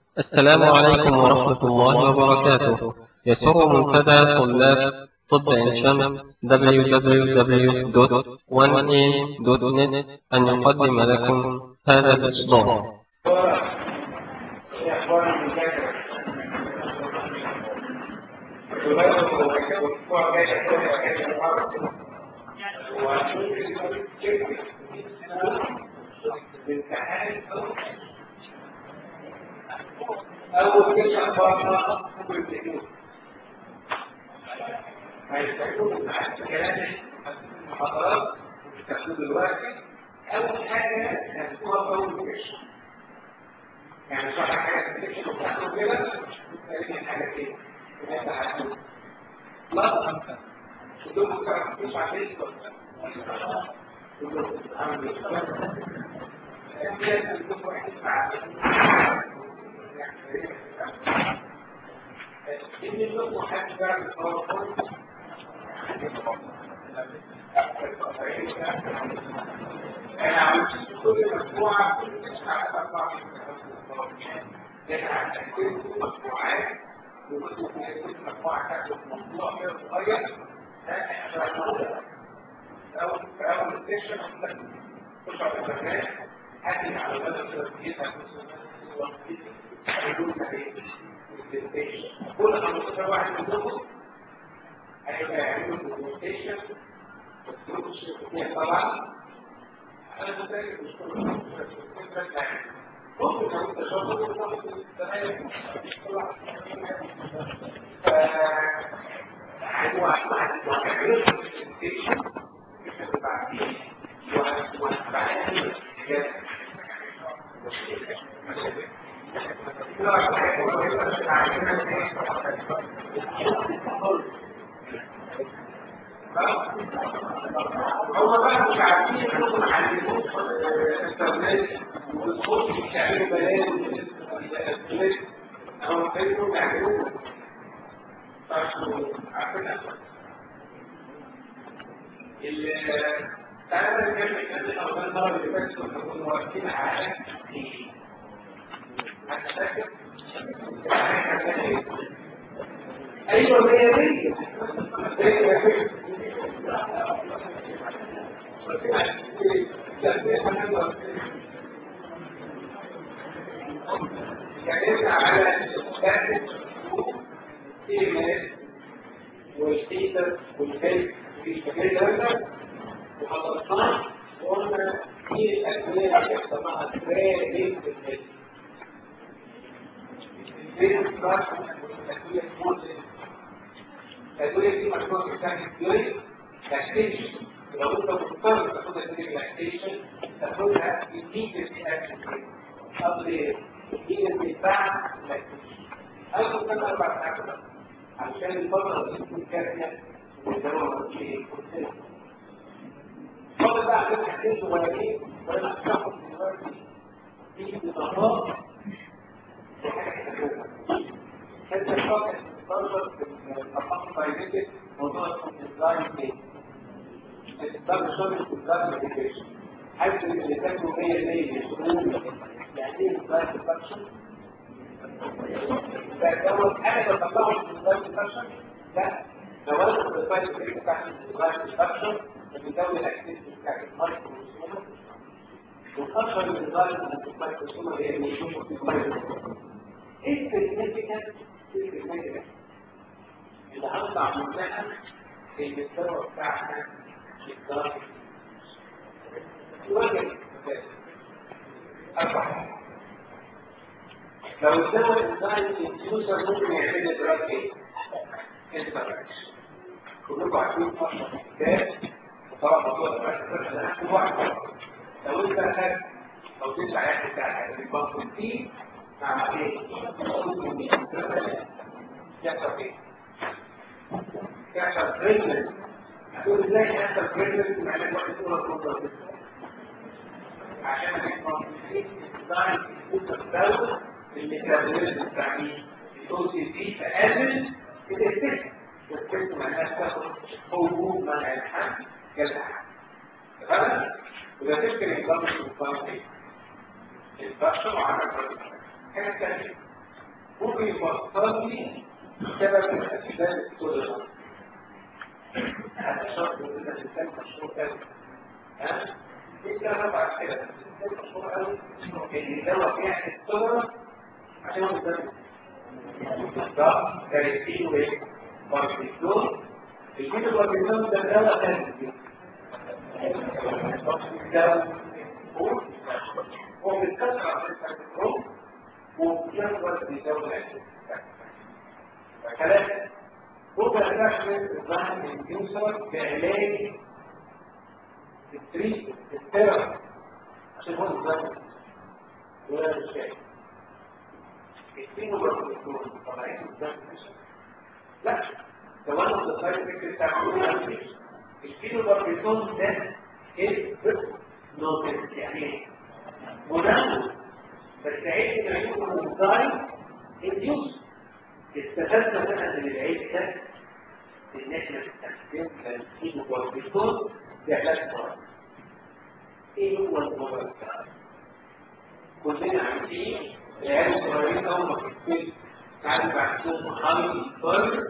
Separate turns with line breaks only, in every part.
السلام عليكم ورحمة الله وبركاته يسر منتدى طلاب طب عين شمس www.1am.net أن يقدم لكم هذا الإصدار
أخبار المذاكرة والأسبوع الجاي هيكون أجازة الأرض وامتحان أول كلمة أخبارنا كل الدنيا هيستخدموا معاك كلام المحاضرات وتستخدموا دلوقتي أول حاجة هتكون أول كلمة يعني صح حاجة تكتب وتعمل كده تلاقي حاجة كده انت هتقول لا انت تقول لك مش عارف انا عملت كل مجموعه كل تسعه اربعه لكن هتكتب مجموعات وكتب مجموعه تاخد موضوع كده صغير أول في أول السيشن تخش على البرنامج هاتي على مدى التركيزة كل 15 واحد منهم هيبقى يعملوا دوكيومنتيشن طبعا انا متاكد مش كل ممكن لو انت شاطر هو هيعملوا دوكيومنتيشن هو بقى مش عارفين يكونوا معلمين الانترنت وبالصوت يعملوا بلاوي هم كانوا يعملوا عارفين تعالى نتكلم كده الأول المرة اللي فاتت كنا كنا واقفين على ايه؟ هتفكر؟ أيوة مية مية يعني على الثالث ايه والحيطة والكيف في كده وخلصناه وقلنا في الأدوية اللي بيحصل معها تريد في الجسم. البيت الكلاس والأدوية الموزن الأدوية دي مشروع بتاعت الدوية لاكتيشن لو أنت مضطر تاخد أدوية لاكتيشن تاخدها immediately after قبل immediately بعد لاكتيشن. أول سنة أربع ساعات بس عشان الفترة دي تكون كافية والدواء ايه؟ فاضل بقى عشان حاجتين صغيرين وانا هشرحهم دلوقتي في اضافات لحاجه كده انت الشاطر تستنشق في الارقام الدايركت موضوع اسمه ديزاين تاني تقدر تشتغل في ديزاين ابلكيشن حاسس ان اللي تاكله 100 100 يشتغل يعني ايه ديزاين فانكشن دوت انا بطلعه في ديزاين فانكشن لا لو انا في الديزاين بتاعت ديزاين فانكشن بتزود الاكتيفيتي بتاعت المايكروسوما وخاصه بالنظام المايكروسوما هي المشروع في المايكروسوما ايه السيجنفيكانت ايه السيجنفيكانت اللي هنطلع منها في المستوى بتاعنا في الدرجه واجب أربعة لو الدواء الإنسان الانفيوزر ممكن يعمل لي دراج ايه؟ انتراكشن كلكم عارفين أشهر كتاب طبعا موضوع كل واحد لو انت اخذت لو تدفع يعني بتاعك البنكوتين مع ايه؟ يحصل ايه؟ يحصل بريجننت هتقول ازاي يحصل بريجننت مع ان واحد صوره كونتر عشان البنكوتين دايما يكون الدواء الميتابوليزم بتاع مين؟ الاو سي دي تقلل الافكت والافكت معناها تاخد هجوم منع الحمل كالحمل تمام؟ وده تفكر الضغط الضغطي الضغط وعمل حاجة ثانية ممكن يفسر لي سبب من اسباب التوليرانس هذا شرط ان الانسان مشهور قوي ها انت رفع كده الانسان مشهور قوي ان الدواء بيعمل التوليرانس عشان هو بيتدرب ده كاريتين وايه؟ باركيتون الكتب باركيتون ده دواء ثاني ده هو بيتكسر على الكنترول وبيفضل بيزود الأكل فكلام هو بيستخدم نظام الانسولين كعلاج التريت الثيرابي عشان هو نظام ولا مش فاهم الكيمو بروتوكول طبعا نظام لا ده واحد من السايد افكت بتاع الكيمو بروتوكول ده ايه نوتس يعني مناسب بس عيب ان عيوبه الانزايم انديوس استفدنا بقى من العيب ده ان احنا نستخدم الكيمو بروتوكول لعلاج مرض ايه هو المرض كلنا عارفين العيال الصغيرين اول ما بتكتب تعرف عندهم هاي فر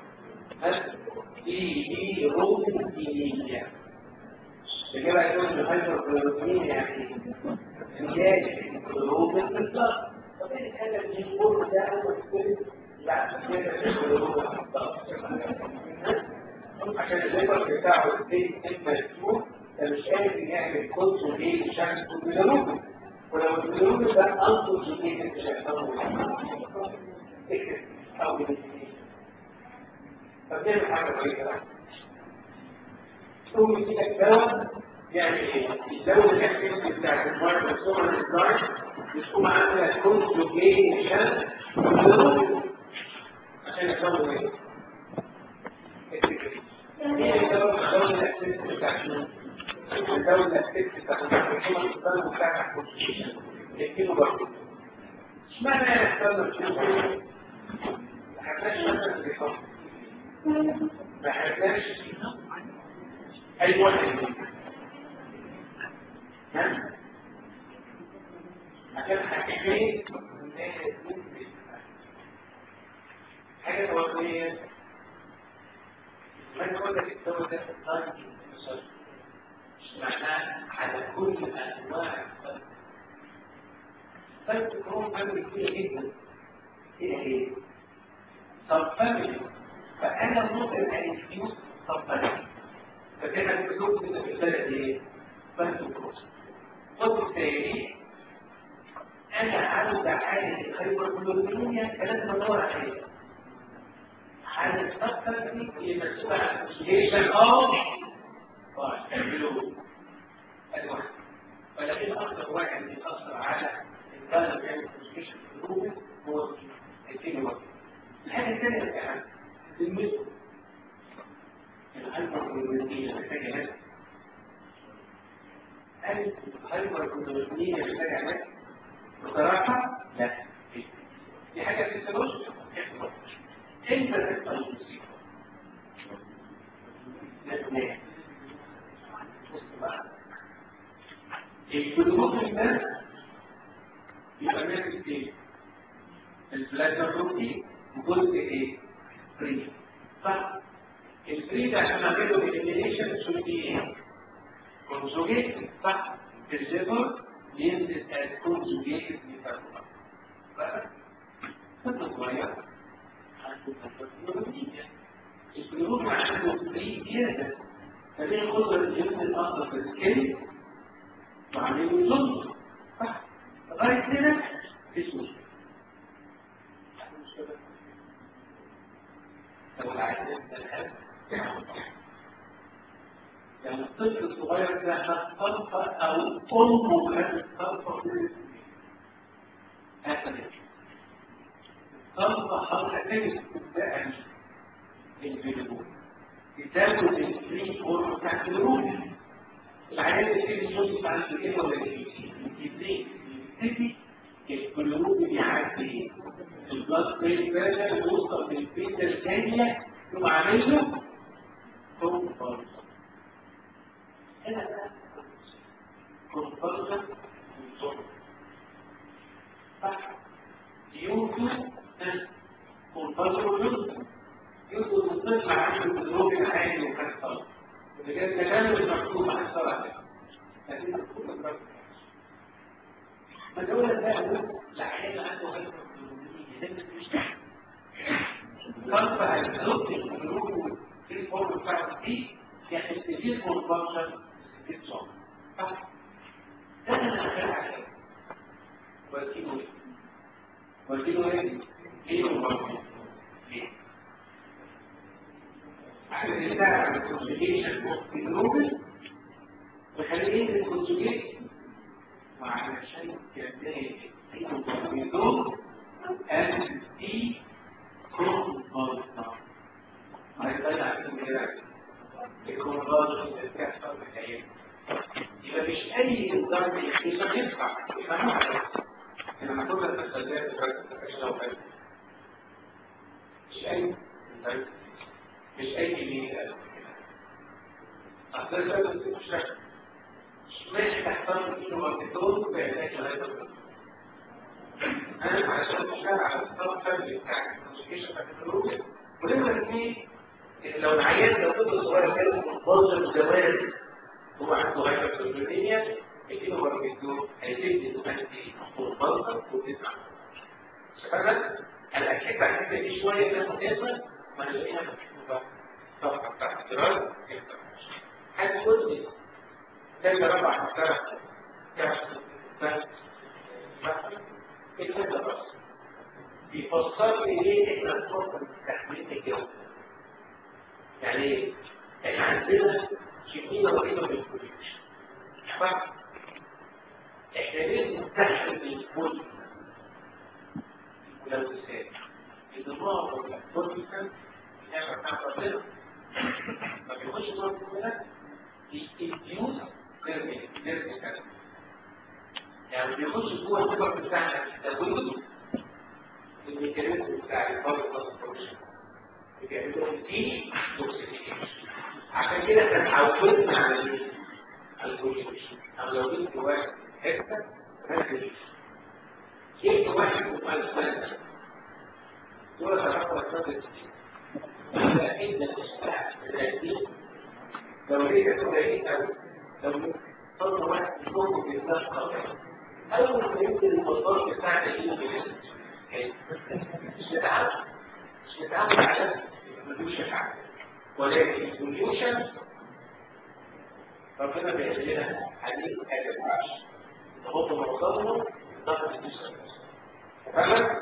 دي دي روتينية الإجابة يقول الهايبر بروتين يعني انتاج القلوب الفطر طب ايه الحاجة اللي يقول ده أول كتب لا كده القلوب الفطر عشان الليبر بتاعه الزيت المسلوق ده مش قادر يعمل كونسول ايه بشكل كونسول ولو الجلوب ده أنصر جديد مش هيحصل أو فبنعمل حاجة كويسة تقوم يديك دواء يعني ايه؟ الدواء الأكتيف بتاعت المرض والصورة الإصدار بتكون عاملة كونسوجيشن عشان يحصلوا ايه؟ ايه الدواء الدواء الأكتيف بتاعت الدولة الست تحكم الإنسان بتاعها يكينه برضه اشمعنى يحصل لك ما حبناش مثلا في حب ما حبناش أي واحد ها عشان حكيمين حاجة وضعية ما نقول لك الدولة ده الطالب معناه على كل انواع الفرق فرق كروم فرق كتير جدا ايه ايه صفرني فانا ممكن انفيوز صفرني فكان الفلوس من الرسالة ايه فرق كروم وبالتالي انا عاوز اعالج الهايبربلومينيا فلازم ادور عليها عايز افكر في المسؤول عن الاسوشيشن او تعملوا الواحد ولكن أكثر واحد يتأثر على الكلام بيعمل تشكيش القلوب هو الكيلو وقت الحاجة الثانية الأهم بالنسبة الهايبركلورينية محتاجة هذا هل الهايبركلورينية محتاجة هذا؟ بصراحة لا دي حاجة فيسيولوجية انت تحصل المصيبة لا الجلوكوز ده يبقى ماسك ايه؟ البلازما بروتين وجزء ايه؟ فري صح؟ الفري ده عشان اعمله اليمينيشن شو دي ايه؟ كونجوجيت صح؟ الليفر ينزل از كونجوجيت لفرقه خطة صغيرة الجلوكوز عنده فري زيادة فدي قدرة الجسم الأخضر في السكين وعاملين ظلم صح لغاية هنا مفيش مشكلة لو العيان الآن يعني الطفل الصغير ده خد طرفة أو أمه خدت طرفة كل هكذا طرفة حركة تاني تبدأ الفيديو يتاخد الفري فور تحت الروح العيال اللي يجوز عن ايه ولا ايه يبتدي يبتدي القلوب يعدي البلاد بريشر بريشر يوصل للبيتا الثانيه يقوم عامل له كونفرجن هنا بقى كونفرجن صح يوتو منتظر يوسف يوسف الطفل عنده الظروف العادي وكان طلب وده كان تكامل مكتوب عن الصلاة لكن مكتوب الرب فدولة ده العيال عنده غير خلف هيزود الظروف في الفورم بتاعته دي يعني تجيب كونفرشن في الصوم صح؟ ده انا شغال عليه وديله ايه؟ وديله ايه؟ ليه مبارك؟ ليه؟ عشان يساعد على الكونجيجيشن اوف الجلوبل ويخليه ينزل الكونجيجيشن وعلشان ينتهي في المباركين and دي كونفرشن هيطلع كده الكونفرشن اللي بتحصل في العيال يبقى مش اي نظام يخيصة ينفع يفهموا عليه لما كنا في السلبيات عشان لو فاهم مش اي مش اي اللي اصل ده مش شك ماشي تحتاج لغه الدول بيحتاج لغايه انا عشان اشتغل على الطرف الفردي بتاع الكونسيكيشن بتاع الفلوس ولما الاثنين لو العيان لو طفل صغير كان منظر زمان هو عنده هايبرتروفينيا يجيله برمجته هيتم تؤدي مربطة وتسعة فأنا أنا أكيد على الحتة دي شوية كده مهمة ما نلاقيها مكتوبة صفحة بتاعت الدراسة هتقول لي ده ربع محترم ايه ده بس بيفسر لي ليه احنا نفكر في تحميل الجو يعني ايه؟ احنا عندنا كمية رهيبة من الكوليكشن احنا ليه نستحمل الكل ولو تسال الدماغ والكوليكشن بتاعنا بتاع ربنا ما بيخش جوه الكوليكشن يديوز غير غير كده يعني بيخش جوه السبب بتاعنا في التدوين الميكانيزم بتاع الفاضل ترانسفورميشن بيعملوا دي توكسيفيكيشن عشان كده كان عودنا على ايه؟ على الكوليكشن او لو جبت واحد حته ركز جبت واحد وقال سنه دول تعرفوا اسباب لكن الاشباع التأثير لو لقيت قليل قوي لو صرنا واحد يكون في الناس قوي اول ما ينزل المصدر بتاع الايه مش متعود مش متعود على ملوش حاجه ولكن السوليوشن ربنا بيقول لنا عليه حاجه معاش نحط معظمه ضغط الجسم فاهم؟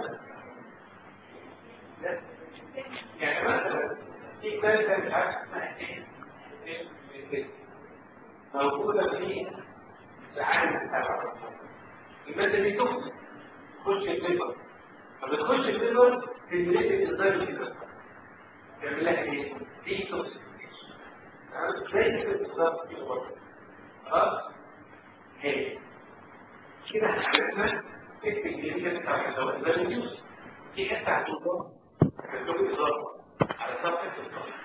يعني مثلا في ماده مش عارف اسمها ايه موجوده في العالم بتاع الماده دي تخش تخش الليفر فبتخش الليفر في الليفر الضغط الليفر يعمل لها ايه؟ دي توكسيفيكيشن زي كده بالظبط في الغرفه خلاص؟ هي كده عرفنا التكنيكيه بتاع الدواء ده الجوز في حته هتوضح هتكتب اضافه على صفحه الدواء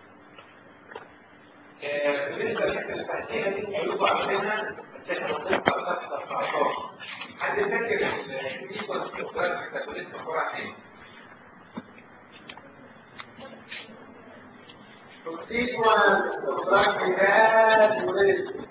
بالنسبه للحته اللي تحتيها دي هيبقوا عاملينها تحت صفحه 14 حد فاكر السيكونس بتاع الكاتوليك عباره عن ايه؟ sequence of practical knowledge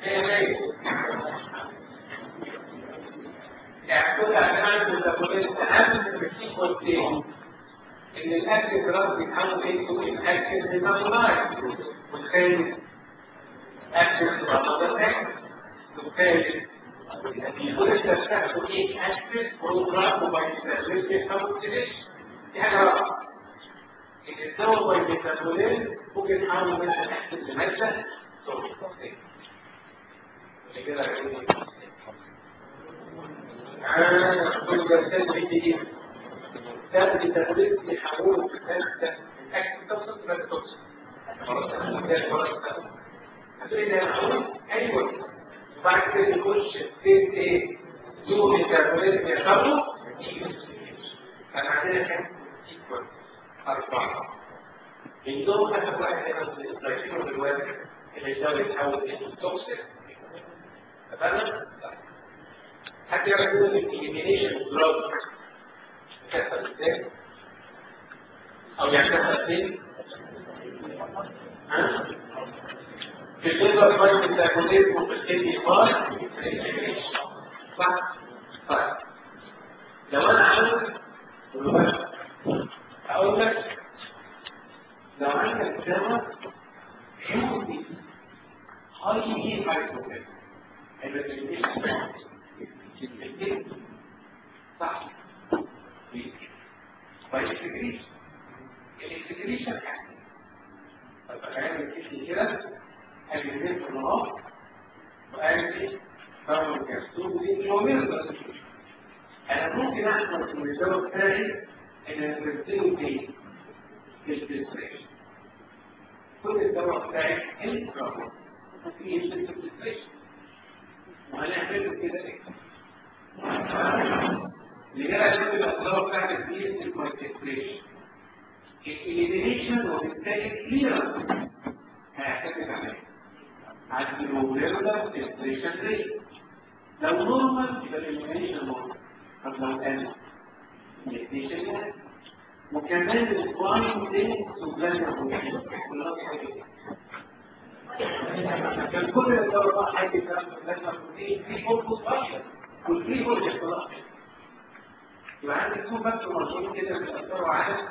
يعتمد على أن الميتابوليزم أهم في السيكونس دي إن الأكل الدراسي بيتحول إنتو الأكل ميتابولايز والثالث أكل ميتابولايز والثالث البوليس نفسها تكون إيه أكل بروجرام وبايتابوليزم بيتحول دي حاجة رابعة الدواء والميتابولين ممكن يحاول منها تحسب لمادة كده آه كل جلسات جديدة ده الميتابولين يحولوا في المادة الأكل توصل لمادة توصل هتقولي ده معقول؟ أيوه وبعد كده يخش في ايه؟ يوم الميتابولين يحصلوا كان عندنا كام؟ سيكونس أربعة من دول أخذ واحد هنا من الإسرائيل والواحد اللي يقدر يتحول إلى توكسيك تمام؟ حتى يعملوا الإليمينيشن دراج يحصل ازاي؟ او يحصل فين؟ ها؟ في الليفر فايت ميتابوليزم وفي الكدني فايت صح؟ طيب لو انا عاوز اقول لك لو عندك دواء يؤذي هاي هايبوتنشن صح فالاكسكريشن الاكسكريشن يعني طب هعمل الكيس كده ادي الاثنين في النهار وادي فرق الكبسول دي شويه انا ممكن اعمل في الدواء بتاعي ان انزله فين في الفلتريشن كل الدواء بتاعي انترا في الفلتريشن وهنعمل كده ايه لجرى كل الاسرار بتاعت الدي الكونسنتريشن الاليمينيشن وبالتالي كليرنس هيعتمد عليه على الجلوبيرولار فلتريشن ريت لو نورمال يبقى الاليمينيشن نورمال طب لو قل الفلتريشن وكمان الفاين دي سوبلانيا كان كل الدورة حاجة لازم في في فوق صغير والفري فوق الاختلاط يبقى عندك تو فاكتور مرسوم كده بيأثروا على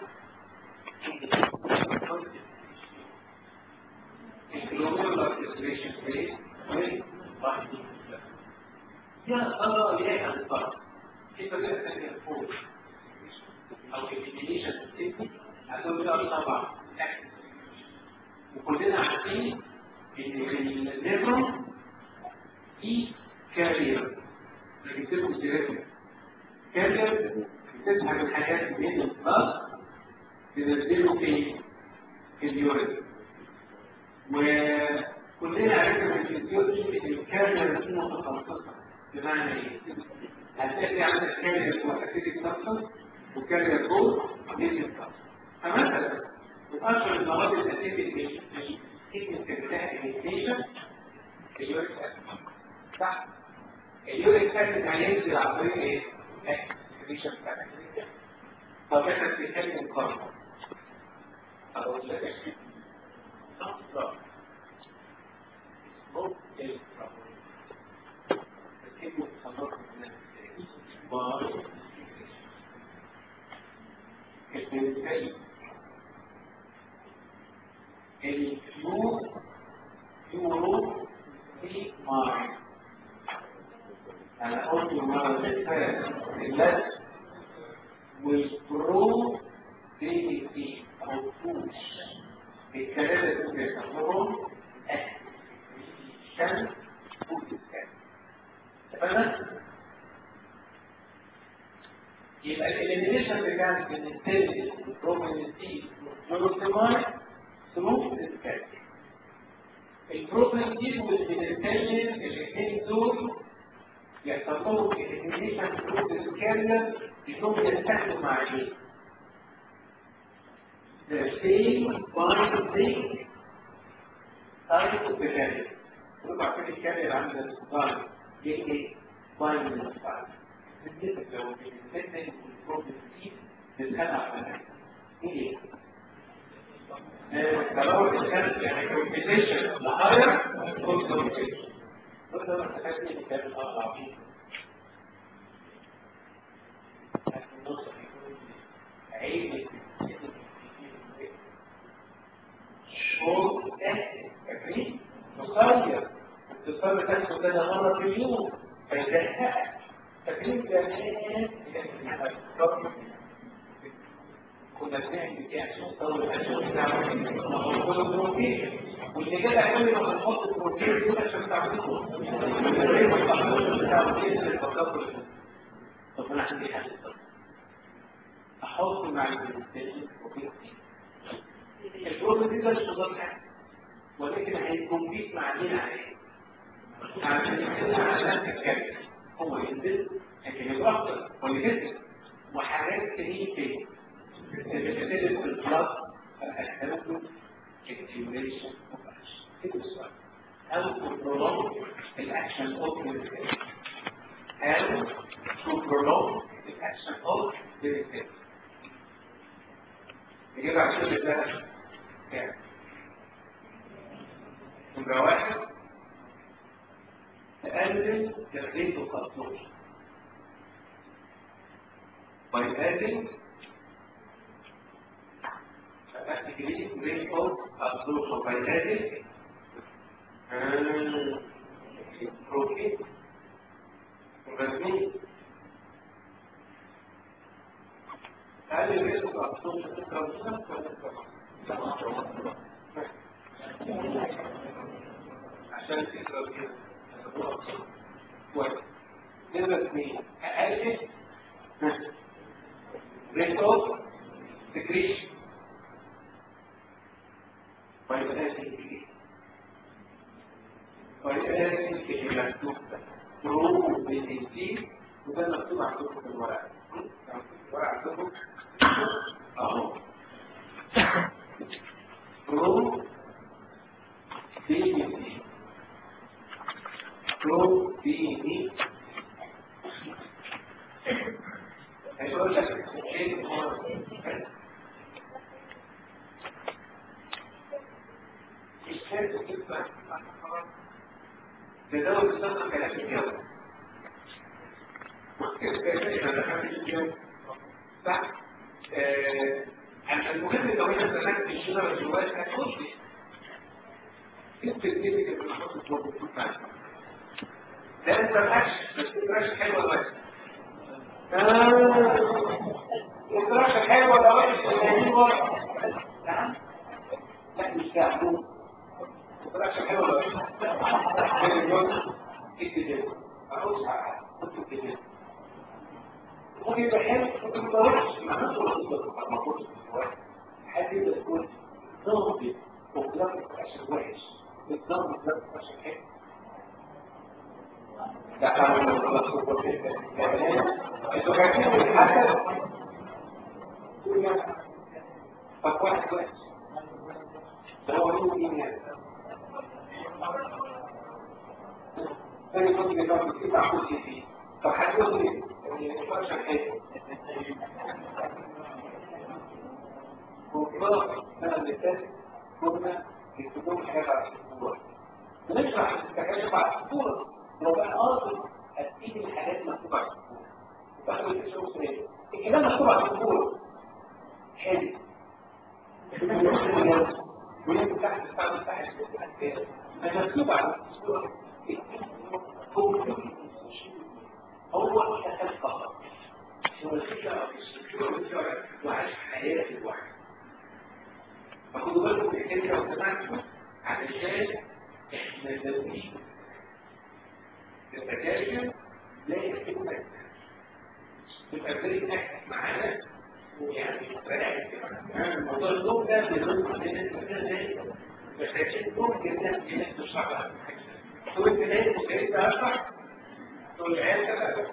الجلوبال فلتريشن ريت يا ترى ليه الفرق؟ في طريقة ثانية فوق أو الإليميشن سيستم هتقول بقى طبعا وكلنا عارفين ان النيرون دي كارير بيكتبوا الجرافيك كارير بتسحب الحاجات من البلد تنزله في في اليورين وكلنا عرفنا في الفيزيولوجي ان الكارير دي متخصصه بمعنى ايه؟ هتلاقي عندك كارير واسيدك سبستنس وكارير جول دي فمثلا واشهر المواد الاسيدك كلمة بتاع الانفليشن اليوريك اسيد صح اليوريك اسيد هينزل عن طريق ايه؟ الانفليشن بتاع الانفليشن طب احنا بنتكلم قرن اقول لك اصلا اسمه الكربون كلمة خلاص من بار الانفليشن الفلو يورو في ماي انا قلت المره اللي فاتت اللات والبرو دي في او فوش الكلام اللي بيسموهم الشمس والكلام تمام يبقى الاليمينيشن بتاعت من التالي والبرومين دي والجلوكوماين ثرو الكالسيوم البروتين دي والبنتين الاثنين دول يحصل لهم الانيميشن ثرو الكالسيوم يكون يستخدم مع ايه؟ The same binding type of the carrier. كل ما كان الكارير عند الصغار يجي binding style. بالنسبة لو بنتين والبروتين دي بتخلع عنها. ايه؟ لو كانت يعني كومبيتيشن لهاير كومبيتيشن كل ده محتاج ان كان اطلع فيه عيب شورت فاكرين قصير التصال تاخده كذا مره في اليوم فيزهقك فاكرين زمان كنا بنعمل كده عشان نطور الاشياء بتاعه نحط له بروتين واللي كده كل ما بنحط بروتين كده عشان تعمله طب انا عندي حل احط مع البروتين بروتين البروتين ده مش مضاد حاجه ولكن هيكمبيت مع مين عليه عشان ينزل على نفس الكلمه هو ينزل لكن يبقى اكتر ويكسر وحاجات كتير تاني بتختلف في البلاد فالأكتنكم stimulation of action كده السؤال أو to prolong the action of the medication أو to prolong the action of بالتالي نجيب عشان ده كام نمرة واحد تقلل تغذية الخطوط by adding activity rate of absorption by adding protein organic هل الريسك absorption عشان تقدر كده كويس نمرة اثنين أقلل rate of secretion ويؤدي ويؤدي في مكتوب برو بالإنجيل وده مكتوب عندكم في الورق الورق عندكم أهو برو بالإنجيل برو بالإنجيل هيقول لك شيء تداول الصدقة كلام الجو صح المهم لو انا سمعت الشجرة جواك هتخش انت بتديك الحصة موجود ده انت ماشي بس ماشي حلوة بس الفراشه حلوه ولا وحشه نعم لا مش تعبون الفراشه حلوه ولا وحشه اكتب اخش اكتب ممكن يبقى حلو ممكن يبقى وحش ما نقصد حد يبقى يكون ضغط وبلغة عشان وحش بالضغط بلغة عشان حلو ده حاول انتوا فاكرين الحسد طب واحد واحد ده هو مين مين يعني ثاني ممكن يبقى في تسع كل فيه طب هتقول لي ان الفرش حلو وفي السنه اللي فاتت كنا بنكتبوا حاجه على الصوره بنشرح التكاشف على الصوره لو بقى قاصد هتجيب الحاجات مكتوبه على الصوره وبعد ما تشوف سنين الكلام مكتوب على الصوره حلو وانت تحت تستعمل تحت انا مكتوب على الصوره هو دخل فقط هو الفكره وعاش حياه الواحد فخدوا بالكم من الحته لو سمعتوا علشان احنا نزودين التكاشف لا يكتب لك تبقى فريق ناجح معانا ويعني بدأت موضوع النوم ده بيرد علينا ازاي محتاجين نوم جدا في ناس تشرح تقول انت ليه وكيف اشرح تقول العيال كده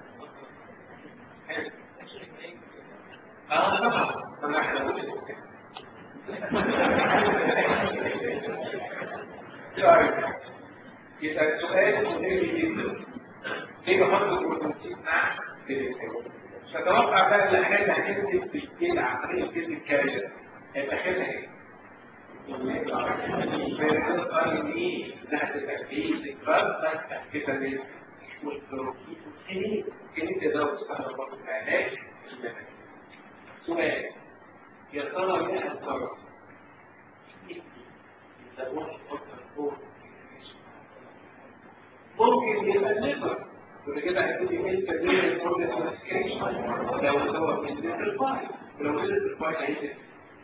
اه طبعا انا احنا يبقى السؤال مهم جدا ليه بحط البروتين مع فتوقع بقى ان حاجه هتكتب في الكيل عقليه كلمه كارثه هيبقى كده ايه؟ انها تبقى في ذكرى كده ليه؟ والبروتين كلمه تداول استخدم برضه في علاج سؤال يا ترى ايه القرار؟ ممكن يبقى الليفر وكده هيكون انت بين البروجرس لو هو من الفايل ولو نزل الفايل هينزل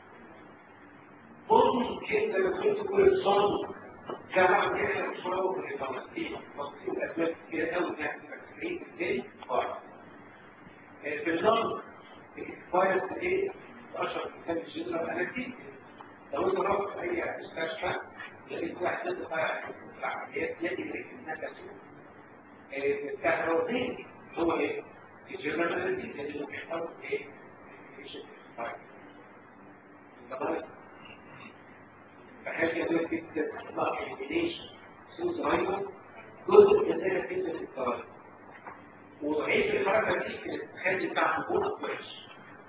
ممكن لما تكون تقول الصوت كما بيحصل شويه في التمثيل تمثيل اسباب كتير قوي يعني تفكيرين ازاي فايل في النظر الفايل ايه اشهر كتاب الجنرال اناليتيك لو انت رحت اي مستشفى لقيت واحد عنده عمليات يجب انها تسوق الكهربائي هو ايه؟ الجنرال اناليتيك اللي بيحتوي ايه؟ فحاجة زي كده تطلع الإليشن سوء صغيرة جزء كذلك كده في الطريق وضعيف الحركة دي تخلي بتاع الجنة وحش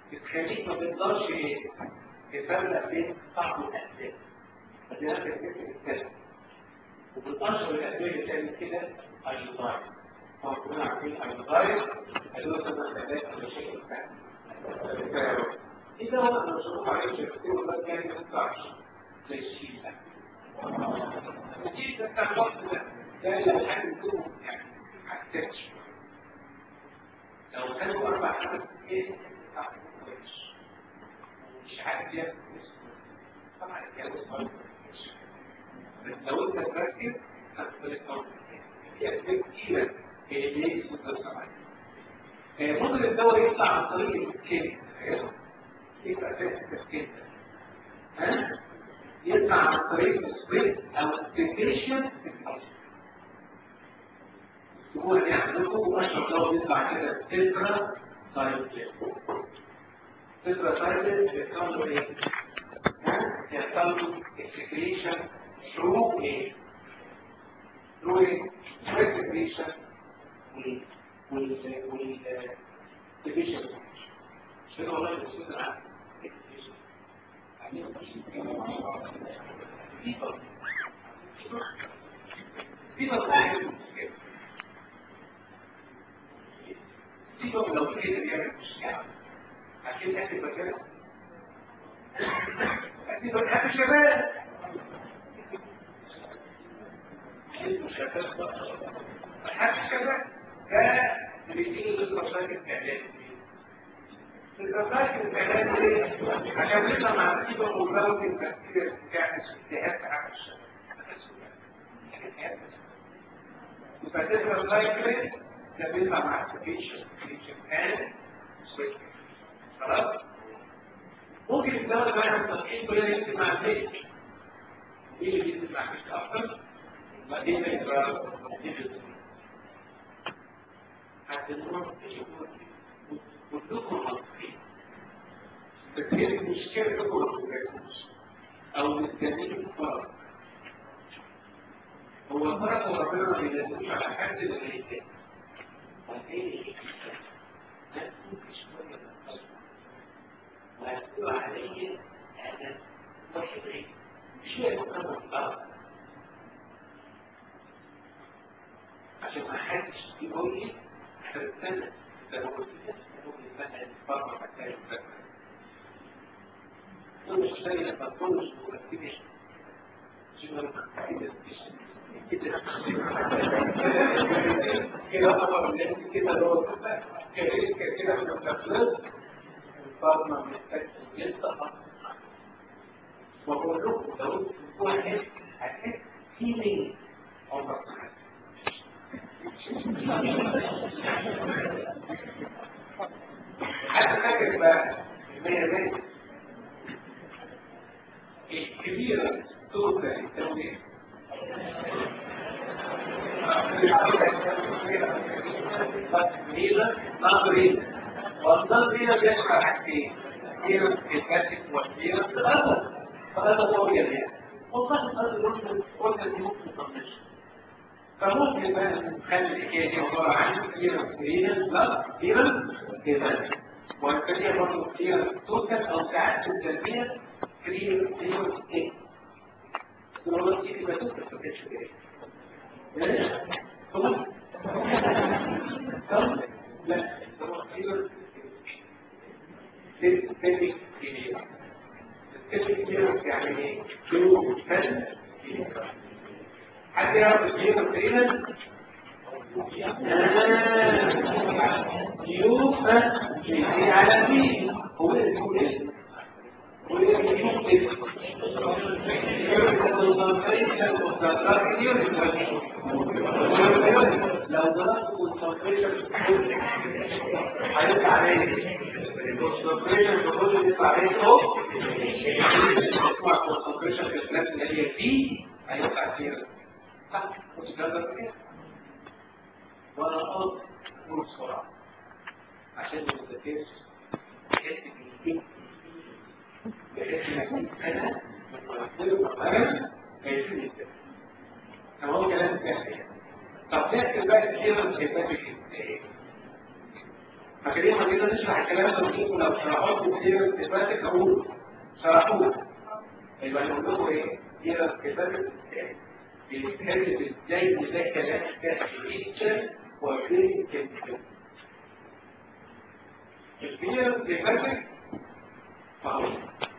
بتخليك ما تقدرش ايه تفرق بين طعم الاسباب فدي نفس الفكره وبالاشهر الادويه اللي بتعمل كده ايوداين طبعا كلنا عارفين ايوداين ادويه سبب علاج المشاكل بتاعتها اذا هو انا بشوف عليه شفتين وده كان ما ينفعش زي الشيء ده الشيء ده بتاع الوقت ده ده لو حاجه بتكون يعني حسيتش لو كانوا اربع خمس ايه كويس مش عارف ياكل طبعا ياكل بس لو انت تركز هتختلف في اسباب كتيره هي ليه سكر سمعي ممكن الدواء يطلع عن طريق السكين يبقى فاهم السكين ها يطلع عن طريق السبريد او الستيشن هو اللي عندكم اشهر دواء بيطلع كده تترا سايكل تترا سايكل بيحصل له ايه؟ يحصل له اكسكريشن through a through a recognition with with with division. شنو والله السؤال عن لو كده بيعمل مشكلة عشان اكتب كده اكتب يا شباب حتى كده ده بيجي للرسائل الاعلام الرسائل الاعلام دي عشان نطلع مع نتيجه مزاوله التفكير بتاع اجتهاد عام فتبقى الرسائل ده بيطلع مع الابلكيشن خلاص ممكن الدواء بقى التصحيح ولا يكتب مع البيت ايه اللي يكتب مع البيت اكتر مدينة إسرائيل مدينة هتنور كلكم مصريين بس هي المشكلة لكم ما تفكروش أو مستنيين الفرق هو الفرق هو ربنا ما بينزلش على حد اللي هيتم وهي هتكون شوية من القلب وهتكون علي أنا واحد غير شوية من القلب عشان ما حدش يقول لي احنا السنة لو قلت لك ممكن السنة الفرق حتى يفتكر كل شيء لما تكون مش مرتبش شنو كده كده أمر الناس كده لو كده كده من الأفلام الفرق محتاج يلتقط وأقول لكم لو واحد هتحس في مين عمرك ما حتى فاكر بقى المية مية الكبيرة توقع التوقيع تقريبا نظري والنظري بيشمل حاجتين كثيرا الكاتب وكثيرا الأدب فهذا طبيعي يعني والله الأدب قلنا دي ممكن تطنش فممكن بقى نخلي الحكايه دي عباره عن كثيرا كثيرا لا كثيرا كثيرا والكثير برضه كثيرا توتال او ساعات التربيه كثيرا كثيرا ايه؟ ولو دي تبقى توتال ما كانش كده خلاص لا هو كثيرا تبي كثيرا تبي كثيرا يعني ايه؟ شو فن حد يعرف الجيم تقريبا يوفى جيدي على مين هو اللي يقول ايه هو اللي يقول لو ضربت كونسنتريشن هيطلع عليه الكونسنتريشن بكل اللي يطلع عليه فوق اسمع كونسنتريشن في الكلاس اللي هي فيه هيطلع كتير مش قادر كده وانا قلت نور بسرعه عشان ما تذاكرش بحيث ان بحيث انك انا انا هيفيد الدم كما هو كلام كافي طب تحكي بقى كتير من كتابك ازاي فاكرين ما جينا نشرح الكلام ده ونشوف لو شرحوه كتير استفادة أقول شرحوه يبقى نقول لكم إيه؟ هي استفادة بيتكلم ازاي ازاي كلام كاتشر وفين كاتشر الكلير بيفرق معروف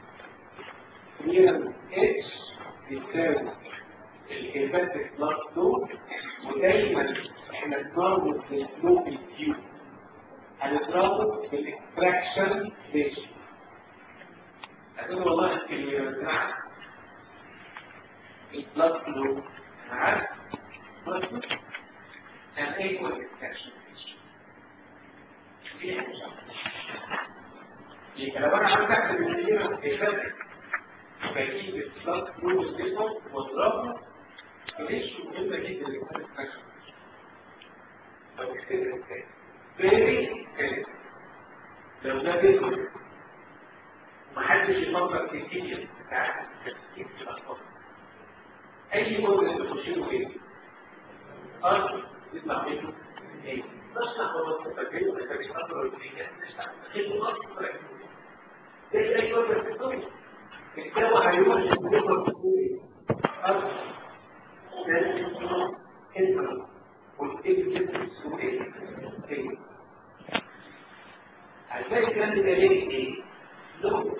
كلير اتش بيساوي الهيباتيك بلاد فلو ودايما احنا بنربط الفلو بالكيو هنضربه بالاكستراكشن ريشيو هتقول والله الكلير بتاعك البلاد فلو انا عارف بلاد فلو كان ايكوال اكستراكشن ريشيو يبقى لو انا عايز احسب الكلير بيفرق بجيب البلاد فلو الجسم واضربه ليش مهم جدا الاكستراكشن لو كتبت ازاي فيري فيري لو ده جسم ومحدش يفكر في الكيمياء بتاع التفكير في الاطفال اي موديل تخشه ايه؟ ارض يطلع منه ايه؟ نشرح بابا التفكير وتفكير اكبر الكيمياء نشرح تفكير اكبر زي اي موديل في الدنيا الدواء هيروح يتدمر في الدنيا ارض ده اسمه انترا والابن اسمه ايه؟ هتلاقي الكلام ده ليه ايه؟ لو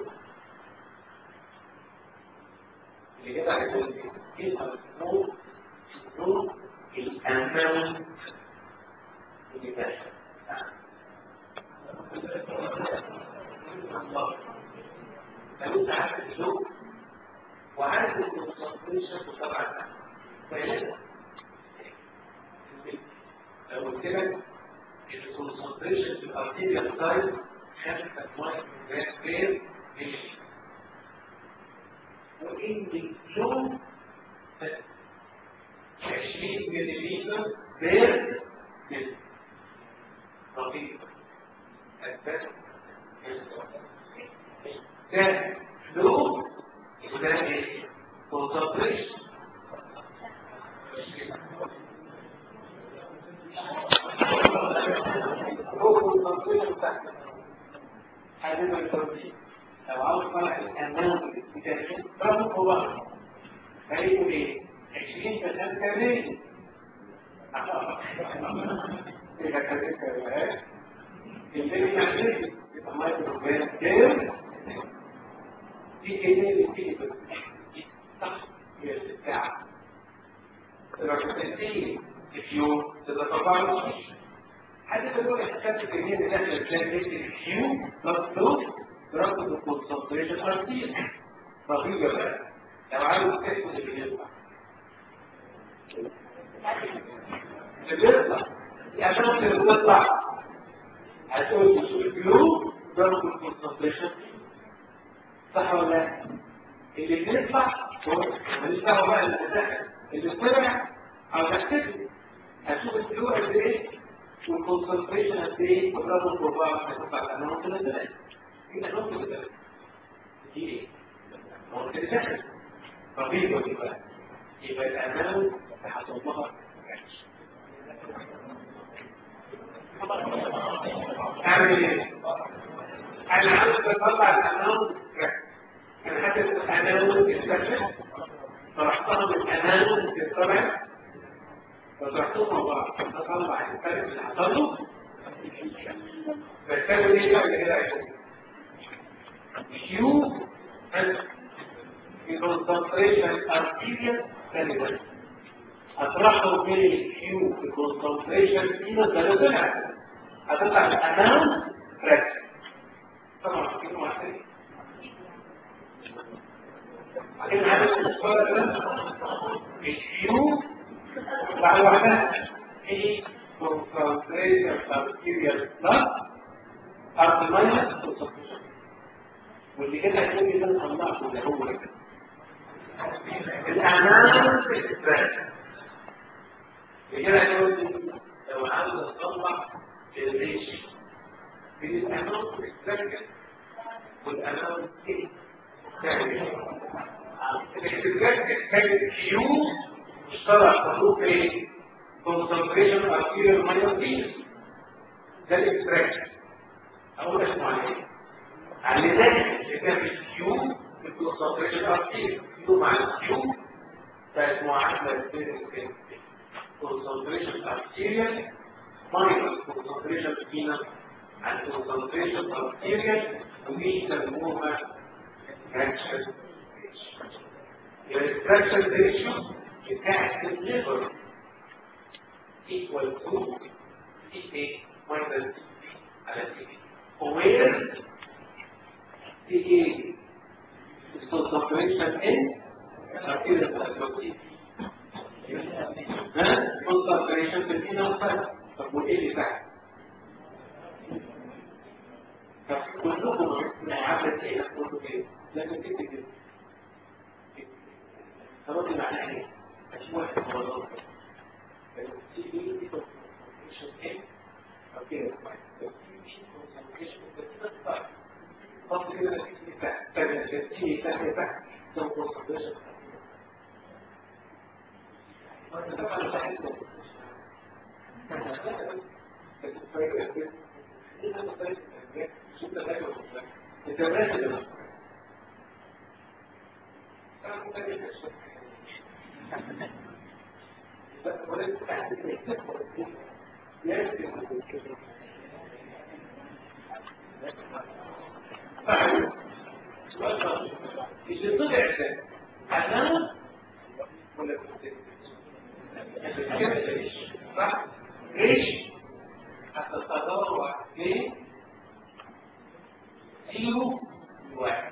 اللي كده هيقول ايه المفروض تكون الامام اللي داخل لو انت عارف الذوق وعارف الكونسنتريشن وطبعا فعلا لو قلت لك الكونسنتريشن في الارتيريال سايد خمسة مايكروجرام بير ملي وإن الجون 20 ملي بير ملي رقيق أثبت ده فلو وده ايه؟ كونسنتريشن هو الكونسنتريشن بتاعته حدد التوزيع لو عاوز فرق الأمام بالتدريب برضه هو هيقول ايه؟ 20% كمان إذا كانت كمان الفيلم يعني يبقى مايكرو جرام كام دي كمية بتيجي صح هي الساعة تبقى كتنتين في يوم تتطبع حد يقول لك حسابت الكمية اللي داخل الكلام دي في كيو بلس فلوس برغم الكونسنتريشن ارتيل رهيبة بقى لو عاوز تحسب اللي بيطلع اللي بيطلع يعني ممكن اللي بيطلع هتقول لي شو الكيو برغم الكونسنتريشن صح ولا لا؟ اللي بيطلع هو ماليش دعوه بقى اللي دخل اللي طلع او تحسبه هشوف الكيو قد ايه والكونسنتريشن قد ايه وضربه الكوبايه هتطلع الامام كده ثلاثه يبقى نقطه كده دي ايه؟ ممكن تدخل رهيبه دي بقى يبقى الامام هحصل لها اعمل ايه؟ انا عاوز اطلع الامام انا حاسس الامام يستخدم طرحتها من الامام تتبع فطرحتهم مع بعض اطلع الفرق اللي حصله بتساوي ايه بقى كده Q and the concentration arterial cellular اطرحه بين الكيو في concentration فينا ده طلع هتطلع الامام ركز طبعا كده واحد بعدين هذا الصورة ده الكيو بعد وحدها هي concentration arterial plus ارض minus concentration واللي كده هيكون لي ده طلعته اللي هو كده الامام اكسبرس كده هيقول لي لو عاوز اطلع الريش بين الامام اكسبرس والامام ايه الاكسبرس كانت كيو اشترك حروف ايه كونسنتريشن ارتيريال مايوتين ده الاكسبرس اقول لك معايا على ذلك كان الكيو في الكونسنتريشن ارتيريا كيو مع الكيو بقت معادله بين concentration arterial minus concentration venous and concentration arterial وبيسموها fraction ratio. يعني fraction ratio بتاعت الليفر equal to CA minus على CA. Where CA is concentration in arterial artery ها concentration في الانر سايد طب وايه اللي تحت طب كلكم عملت ايه كله ايه لازم تكتب كده خلاص معناها ايه مش واحد غلط فصل كده تحت تحت تحت تحت مش طلع ده حنان ولا صح؟ ليش؟ هتتطور ليه؟ زيرو واحد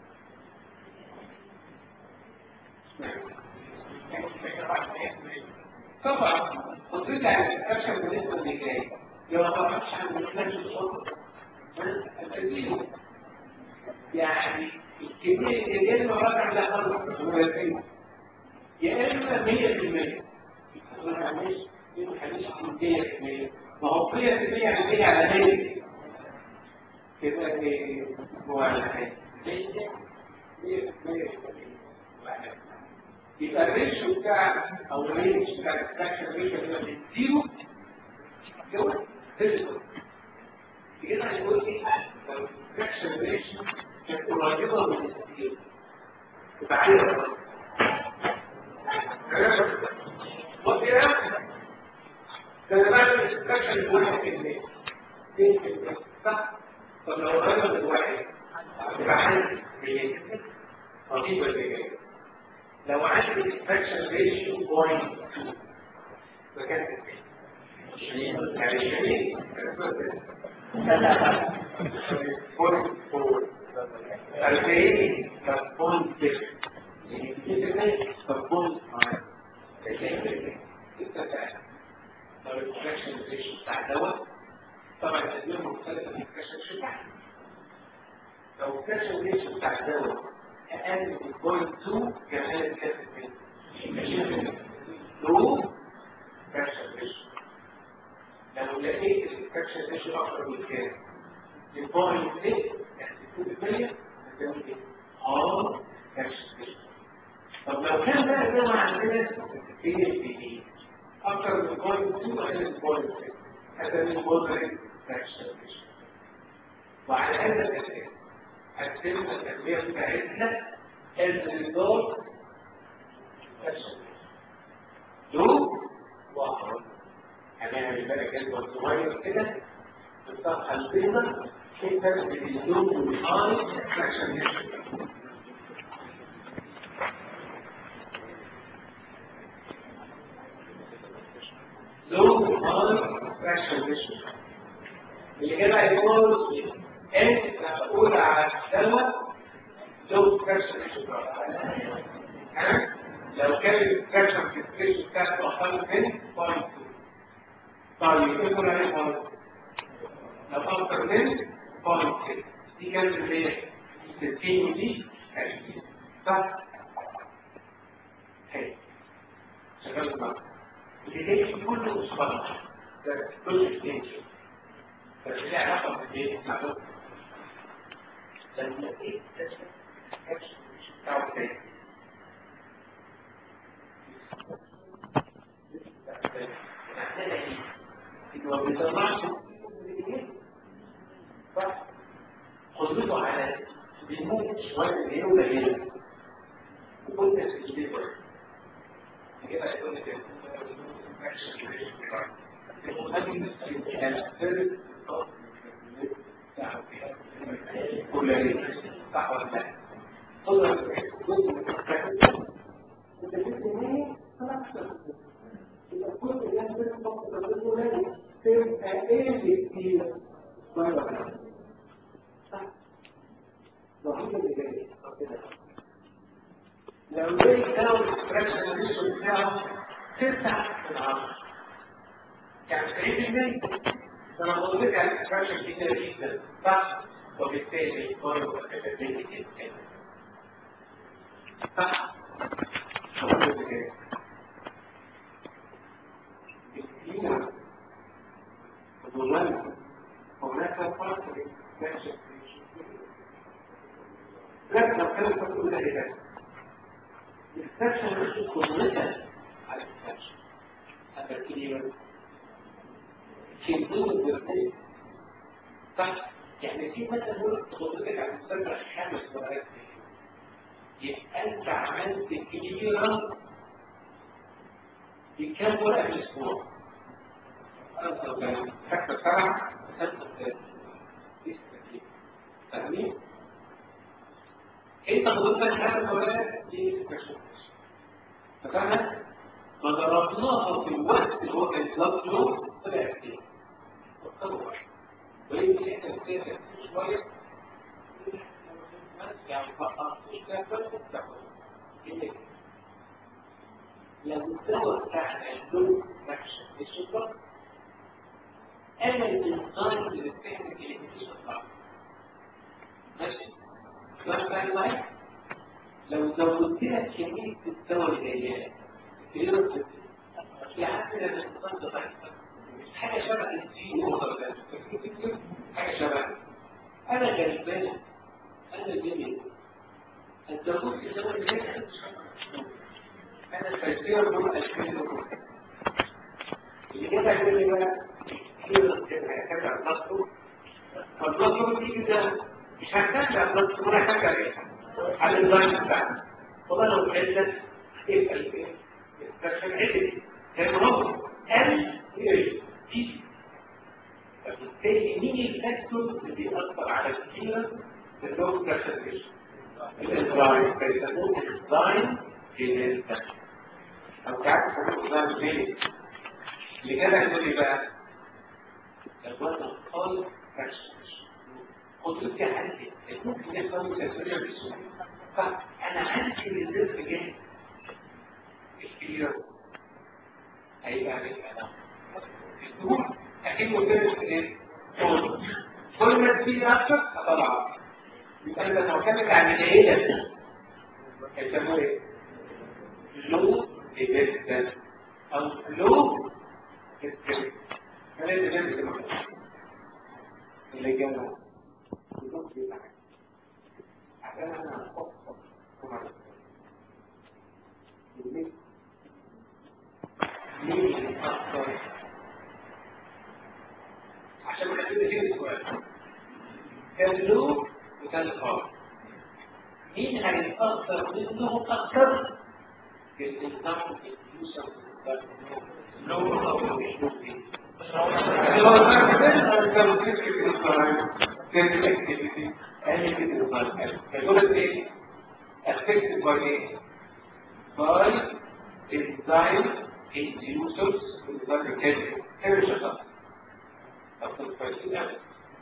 طبعا قدرت على الكشف بالنسبه للجاي لو ما تعرفش عن الكشف الصوت الزيرو يعني الكميه اللي جايه مرات على خمسه يا اما 100% ما هنش هنش 100% ما هو 100% يعني على 100 كده هو على حاجه يبقى الريشيو بتاع او الرينج بتاع الفراكشن ريشيو اللي من زيرو هو فيزيكال كده هنقول ايه لو الفراكشن ريشيو كانت قريبه من الزيرو تبقى عاليه وفي كان بعد الاستكشن واحد في المية صح؟ طب لو قريبا من واحد يبقى عندي مية رهيب ولا ايه؟ لو عندي الاستكشن ريشيو بوينت 2 فكان يعني شديد بوينت 4 40 بوينت 6 فبون بتاع دواء طبعا الادويه مختلفه من الكشف بتاعها لو الكشف بتاع الدواء اقل من بوينت 2 كمان الكشف لو كشف لو لقيت الكشف اكثر من كام من بوينت 6 يعني 6% هتعمل ايه؟ اه كشف طب لو كان بقى زي ما عندنا في البي اكتر من بوينت 2 ولا من بوينت 6 هذا من مودريت فراكشن وعلى هذا الاساس قسمنا التربيه بتاعتنا الريزولت فراكشن دول واحد هنعمل بقى جدول صغير كده في الصفحه البيضاء في فرق بين اللون والهاي فراكشن لو هاي فراكشن ريشيو اللي كده هيقول انت هتقول على الدواء لو فراكشن ريشيو لو كان الفراكشن في الريشيو بتاعته اقل من 0.2 طيب يقول عليه 0.2 لو اكتر من 0.6 دي كانت اللي هي 60 ودي 20 صح؟ حلو شغال معاك اللي كله اصبر ده كل ستيج بس ليه علاقه بالايه معلومه لما ايه تكتشف كشف بتاعه تاني معناها ايه؟ انه ما بيطلعش صح قدرته على بيموت شويه هي قليله وكنت في البيبر كده يقول لك كل صح ولا لا؟ قدرة جزء من الحاجة كل الناس بتفكر في الولاد تبقى ايه كتير لو جاي كانوا الاكسبريشن الريشن بتاعه تسعة من عشرة يعني 90% انا بقول لك على الاكسبريشن كتير جدا صح وبالتالي القرب والكابابيلتي جدا صح الكلمة ظلام هناك فرق بين الاكسبريشن لكن لو كانت تقول ذلك الاكسبشن مش قدرتها على الاكسبشن هذا الكلمة كلمة الوردية صح يعني في مثلا يقول قدرتك على الاكسبشن خمس ورقات يبقى انت عملت كبيرة بكم ورقة في الاسبوع؟ حتى سبعة حتى فاهمين؟ انت حضرتك هذا الولاد دي كشف فكان فضربناها في الوقت اللي هو كان كلاب فلو طلع كتير فكروا ويمكن احنا كتير شويه يعني فقط مش كافر لو الدواء بتاعنا له نفس السكر انا الانسان اللي بتعمل الانفليشن ماشي فاهم لو زودت لك كمية الدواء الجاية تقدر في عندنا الانسان ده مش حاجة شبه الدين حاجة شبه أنا غلبان أنا جميل أنت قلت الدواء الجاية أنا الفلسفة دول أشكال اللي كده يقول لي بقى كده كده على الضغط فالضغط دي كده مش هحتاج على الضغط ولا هحتاج على ايه؟ على الدايت بتاعنا والله لو قلت يبقى الايه؟ الكشف عدل لان هو ال ايه؟ دي فبالتالي مين الفاكتور اللي بيأثر على الكيلة في اللوك كاشفيشن؟ الانزايم فيسموه انزايم جينيتك او تعرف تقول انزايم جينيتك اللي كده يقول لي بقى الوزن القوي كاشفيشن قدرتي عندي ممكن يحصل تسريع بسهوله فانا عندي الرزق جاهز الكبيره هيبقى عليك انا الدهون اكنه كده ايه كل ما تزيد اكتر هطلع يبقى انت معتمد على العيله يسموه ايه؟ لو ايفيدنس او لو اكسبيرينس كان ايفيدنس اللي جنبه عشان انا افكر مين اكتر عشان ما حدش يجيب السؤال كان له وكان خالص مين هيتأثر منه أكثر في الإنسان يوصل لو أو مش ممكن affected by a by enzyme inducers enzyme chemical chemical أصل الفرسين أبدا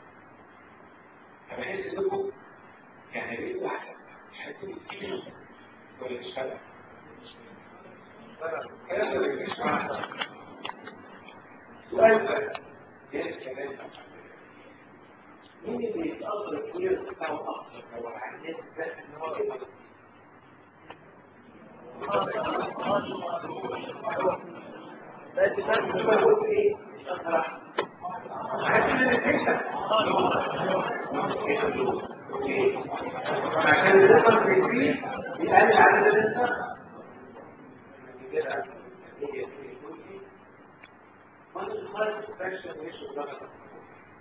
أنا حاسس إنكم يعني ليه واحدة مش حاسين كتير ولا مش فارقة الكلام ده ما يجيش معانا سؤال بقى جاي كمان مين اللي يتأثر كتير بتاعه أكتر لو عايز ده إن هو يبقى بس بس هو ايه؟ أسرع عشان الرقم في الفيل يقلل عدد النسبة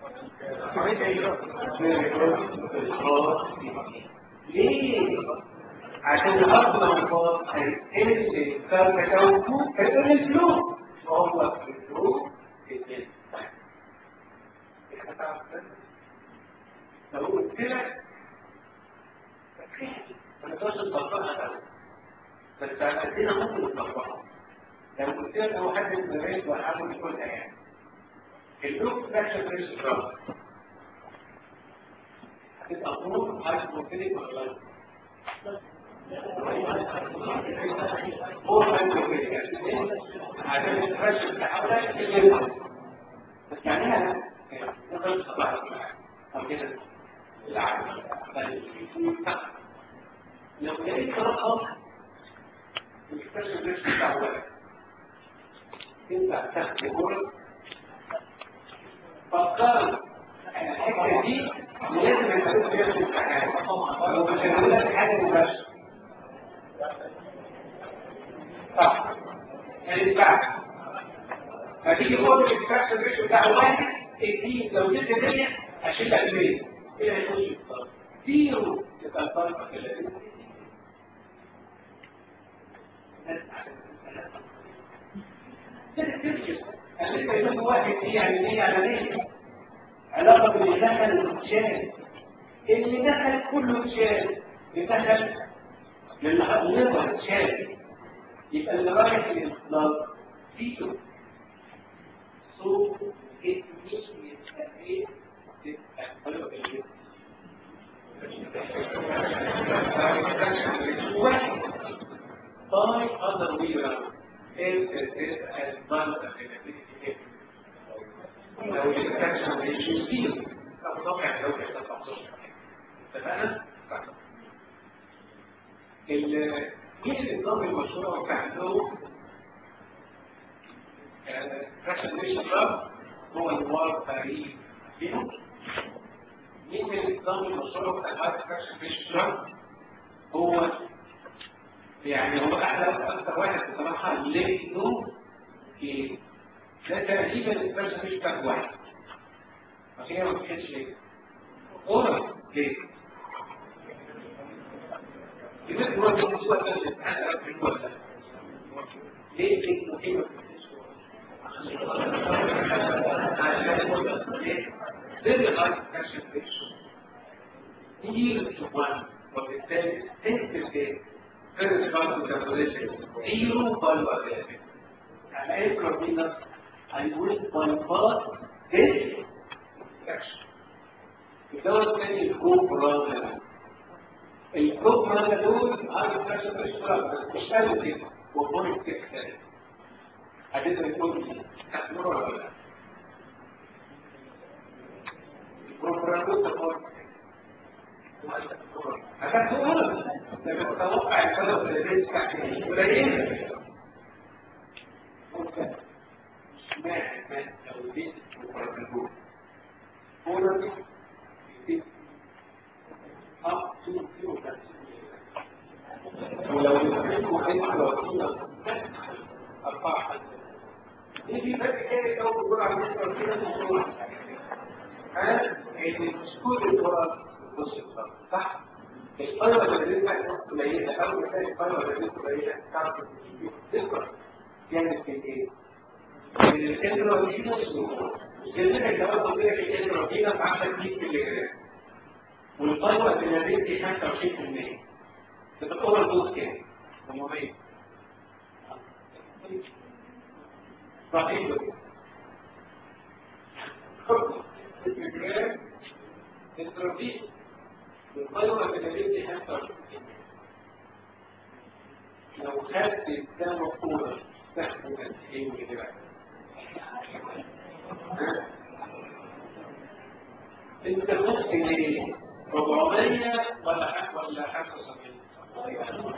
ليه؟ عشان الأرض الأنفاق هيتقل الكار تكوكو هيقل الفلو وهو الفلو يتقل لو قلت لك ما نقدرش نطبقها قوي بس عندنا ممكن نطبقها لو قلت لك هو حد من الزمايل وحاول يقولها يعني اللوك فاكشن ريش دراما هتبقى امور هايبروفيليك ولا لا؟ هو هايبروفيليك عشان الفاكشن بتاعها تجيبها بس يعني انا نقدر نطبقها او كده العالم لو لقيت رقم الفاكشن ريش بتاعه واحد انت تاخد فكرت الحته دي لازم يكون فيها امتحان ومش هنقول لك حاجه مباشره صح يعني بعد هتيجي فوق الاكستراكشن ريشيو بتاع واحد اديه لو جبت 100 هشيل لك 100 ايه هيخش زيرو تبقى الفرق في اللي يكون واحد هي يعني ايه على ايه علاقه باللي دخل والشال اللي دخل كله اتشال اللي دخل للي اتشال يبقى اللي رايح للاصدار فيتو صوت مش يستحيل واحد by other way around is is as one of the لو الاكستنشن ريشيو زيرو طبعا لو كانت 15 اتفقنا؟ مين النظام المشروع بتاعته فاشن ريشيو هو الوار فريق فيهم مين النظام المشروع بتاع فاشن ريشيو هو يعني هو احلى اكثر واحد بصراحه لقيته في ده تقريبا الفرشه مش بتاعت واحد عشان كده ما بتحسش ليه؟ قول ليه؟ يبقى هو الموضوع ده الامتحان قرب في الوقت ليه ليه مهمه عشان ليه؟ very hard concentration yield to one وبالتالي انت first part of the position zero value available and I I will bypass this section. الدواء الثاني الكوب رازل الكوب رازل دول عارف نفس الاشتراك بس مش قالوا كده وبوينت كده ثاني حديث الكوب دي تحمله ولا لا؟ الكوب رازل تقول هتاخدوها لما تتوقع الفرق الذي تحت قليل مهما لو زدت مقربون فورا up to zero ولو يستخدموا حيث وكيلة أربعة دي في فرق كده لو تقول على فكرة وكيلة مشروع ها يعني سكول القرآن بص صح القيمة اللي بتبقى قليلة أول ما تلاقي القيمة اللي بتبقى قليلة تعرف تذكر كانت في إيه؟ الانتروفينوس جلدك كمان قلت لك الانتروفينوس عندك 100 ملي جرام والقيمة اللي دي 25% تبقى اول دوز كام؟ 800 رهيب الجرام انتروفين والقيمة اللي دي 25% لو خدت الدم كورة تحت 90 ملي جرام انت ممكن ايه 400 ولا حاجه ولا 75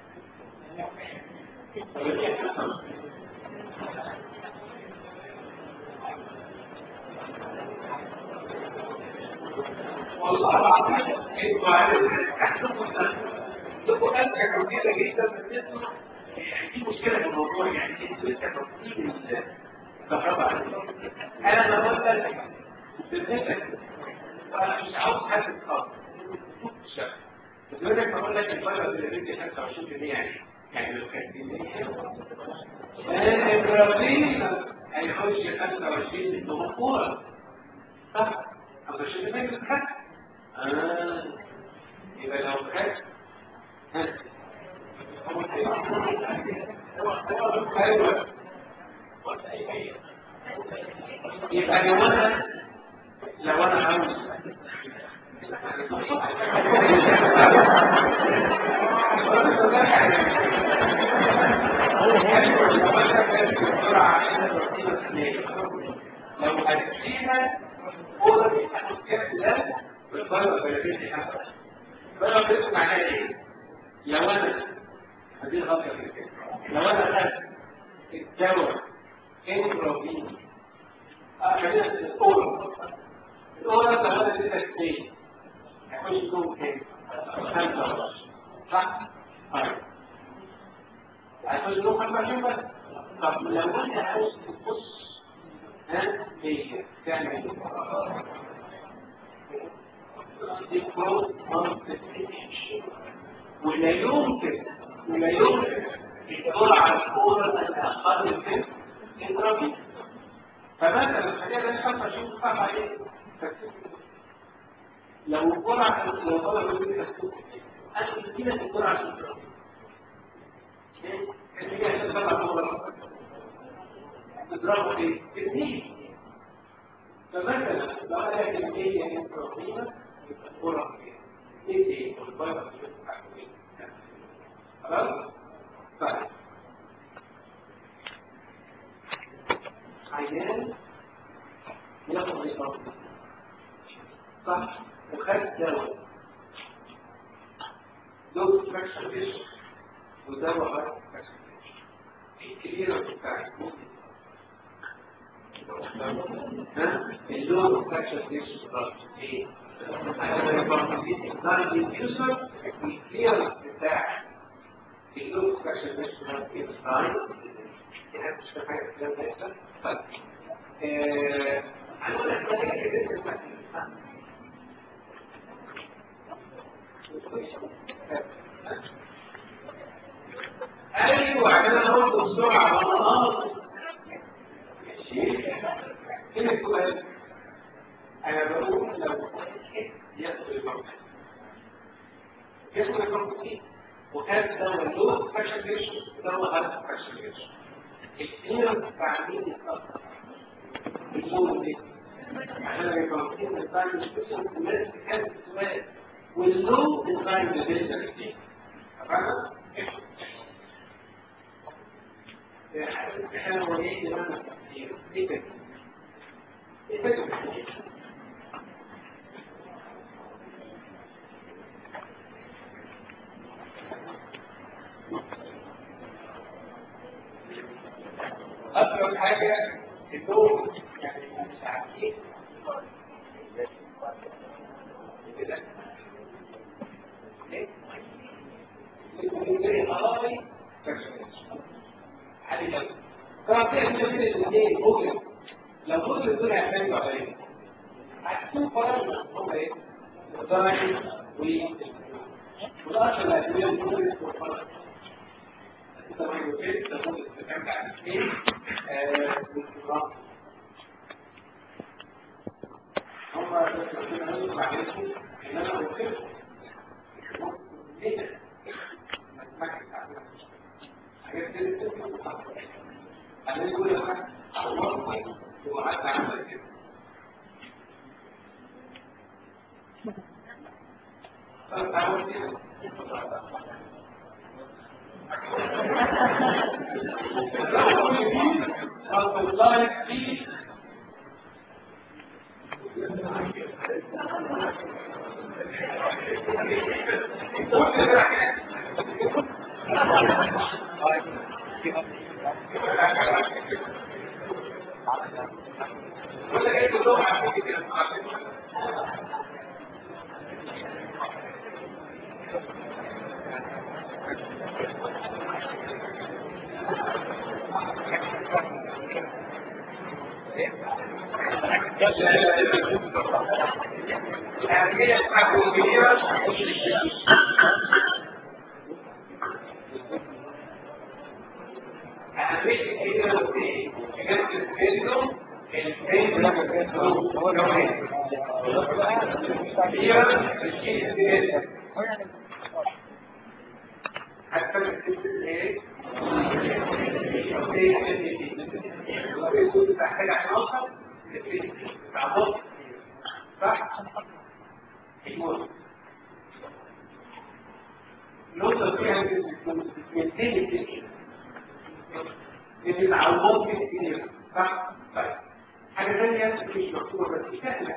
والله العظيم انتوا عارفين تبقوا انت كبيره جدا بالنسبه في مشكله في الموضوع يعني انتوا لسه تفصيل الكهرباء انا بقول لك بالنسبة أنا مش عاوز حد خالص بس لك بقول لك الفرق بين الريت 25% يعني يعني لو كانت البرازيل هيخش 25 بدون كورة صح 25% من الخط اه يبقى لو خد ايوه يبقى لو انا لو انا عاوز لو هتسيبها قدر هتسكت ده بالضربة بلدية حتى بقى بس معناها ايه؟ لو انا هذه الغلطة في كده لو انا خدت الدواء انتروفين اه خلينا في الاورال الاورال لو انا اديتك اثنين هيخش لهم كام؟ خمسة صح؟ طيب هيخش لهم 25 بس طب لو انت عاوز تبص ها هي تعمل ولا يمكن ولا يمكن الجرعة الأولى أن أقل من إضرابي فمثلا خلينا نشوف نشوف صح عليه لو الجرعة لو طلب مني تكتب أنا كده الجرعة الإضرابي اللي هي عشان تبع الأولى إضرابه إيه؟ اثنين فمثلا لو أنا كمية إضرابية يبقى الجرعة إيه؟ إيه والفيروس خلاص؟ طيب عيان ياخد إضافة صح وخد دواء دوز فراكشن فيشن ودواء هارت فراكشن الكبيرة بتاعت ها اللون فراكشن فيشن ايه عشان يبقى في إقدار اليوسر والكلير بتاع اللون فراكشن فيشن إيه ستايل يعني مش في حاجة الكلام ده يحصل طيب هنقول لك حاجة ايوه انا برضه بسرعه والله هنا السؤال انا بقول لو ياخد المرض ياخد المرض ايه وكان دواء اللوز فاشل جيش دواء هذا فاشل جيش الاثنين تعميد الأرض الصورة دي عشان يبقى في الإنسان مش بس الناس كانت سؤال واللو ديزاين بالنسبة للدين تمام؟ احنا وليه لماذا التفكير؟ ايه ده؟ ايه ده التفكير؟ أكثر حاجة النوم يعني مش عارفين كده لو كل دول هيعملوا على ايه؟ هتكون فرضنا هم ايه؟ الضرائب والأصل الأدوية المدرس والفرق طبعا يوجد تقول استخدام على الاثنين باستمرار هم يستخدمون معلش ان انا قلت ايه ده؟ حاجات كده انا يقول لك الله هو حتى عمل كده فأعمل كده الله فيه الأهمية بتاعته كبيرة أهمية كبيرة في جنب الفيديو الفيديو كبيرة في الشيء الفيديو حتى الفيديو الايه؟ الفيديو تحتاج عشان أوصل الفيديو تعبط صح؟ المهم نقطة فيها من تاني الفكرة ان العوض كتير صح؟ طيب حاجة ثانية مش مكتوبة بس سهلة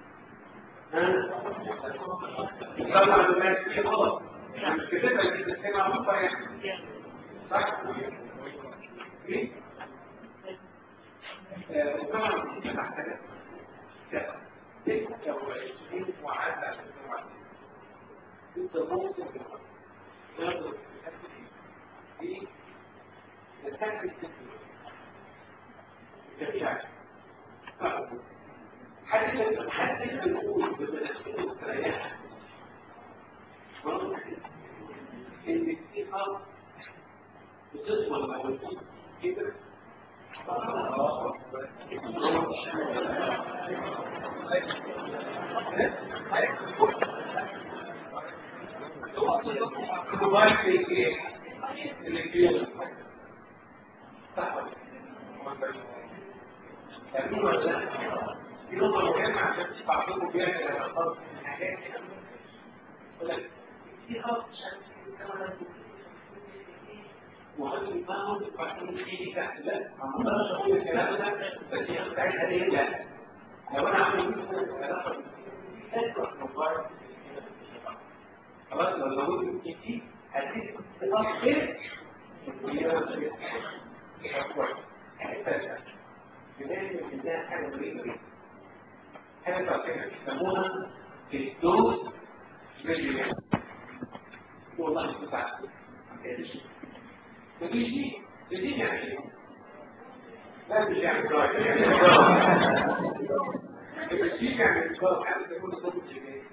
طبعا الناس في غلط مش كتبها دي بس هي معروفة يعني صح؟ ايه؟ وطبعا دي محتاجة ستة وعشرين وعدد عشان انت ممكن تاخد في التكتيك التكتيك حتى حتى الأول بمناسبة التريح إن في أرض بتصور موجود كده provide the electricity. في نقطة مهمة عشان تستعرضوا بيها الأخطار الحاجات في خط وهل يفهم بعدين في تحت لا ما اقدرش اقول الكلام ده بس هي بتاعتها ايه لا لو انا عامل علاقه خلاص لو زودت كتير هتدي تفصيل بداية البداية حاجة غريبة حاجة تعتبر يسموها الدوز فيجيلانس والله بتاعت فبيجي بيجي يعني لا مش يعني بيجي يعني حاجة تكون صوت جميل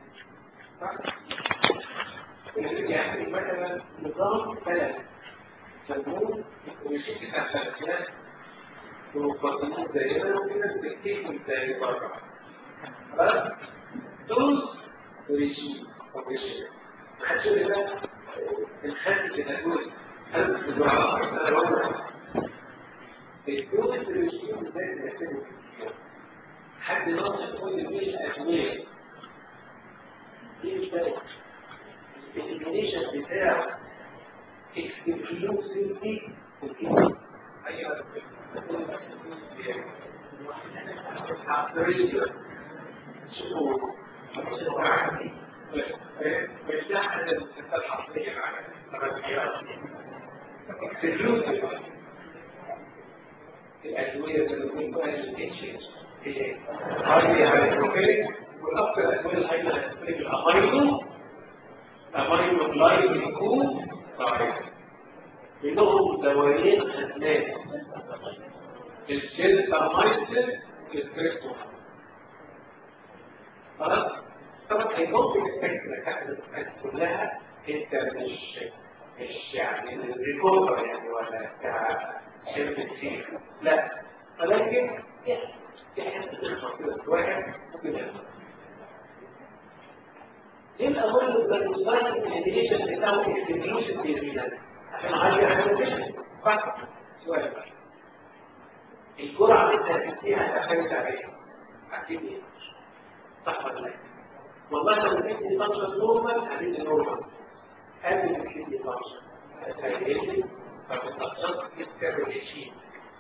يعني مثلا نظام ثلاث سموه ويشيك الأساسيات ومقدمات زينا وكده بتكتيك من تاني بره بس دوز وريشي وريشي محدش ده الخاتم كده دوز الدوز وريشي ازاي نكتبه حد ناقص يقول لي الأدوية دي مش بالك الإليمينيشن بتاع اكسكلوسيفلي ايوه شوفوا مش ده حاجه بتبقى حصريه على اكسكلوسيف الادويه اللي بتكون الاتشز هي هاي هايدروفيليك والاكثر الادويه الهايدروفيليك الامينو أمينو جلايكوجين صحيح منهم دوايين خدمات الجلتامايسين الكريستون خلاص طبعا هيمكن الفكرة كلها انت مش مش يعني الريكوفر يعني ولا بتاع شركة فيه لا ولكن في حته تخطر كده واحد ممكن يخطر يبقى كل البرنسبايت الانتجريشن بتاعه اكستنيوشن بيريد عشان اعلي على فقط سؤال بقى الجرعه اللي انت هتديها تعتمد عليها اكيد ايه صح ولا لا والله لو اديتني فانكشن نورمال هديني نورمال قبل ما تديني فانكشن هتسيبني فبتقدر تعمل شيء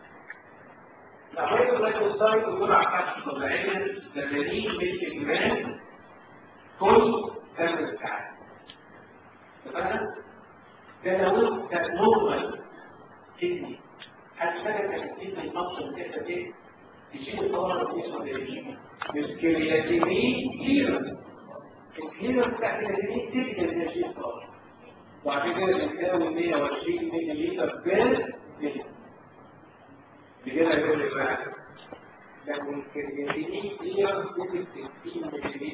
لغايه البرنسبايت الجرعه بتاعته طبيعيه 80 مللي جرام كل كم ساعة تمام؟ ده لو انت نورمال كدني حتى كانت تدي الفصل كده ايه؟ تشيل الطوارئ الجسم الجديد بالكرياتينين كيلو الكيلو بتاع الكرياتينين تبدا الانرجي الطوارئ وبعد كده بتساوي 120 مللي لتر بير لتر بكده يقول لك بقى لو الكرياتينين كلير نسبة 60 مللي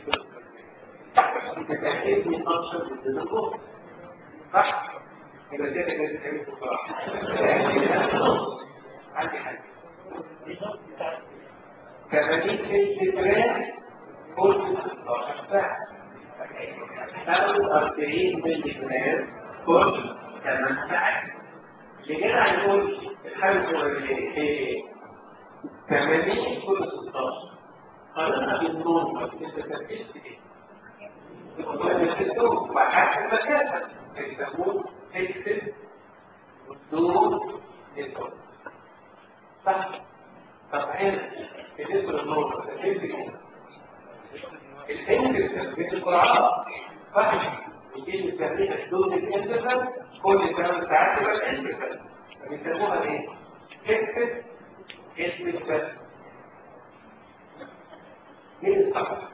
تتأكد من أنشر ضد الجهد صح؟ يبقى زي اللي كانت بتعمل بسرعة عندي حاجة 80 مللي جرام كل 16 ساعة أو 40 مللي جرام كل 8 ساعات اللي جاي هيقول الحاجة هي 80 كل 16 قارنها بالنور انت تركزت ايه؟ وحتى المسافة يسموه اكسل دور نتورك صح؟ طب هنا بالنسبة للنور تركزت ايه؟ الانترفال بين السرعات صح؟ يجي نسميها حدود الانترفال كل 8 ساعات يبقى الانترفال فبيسموها ايه؟ اكسل اسم الفن مين الصح؟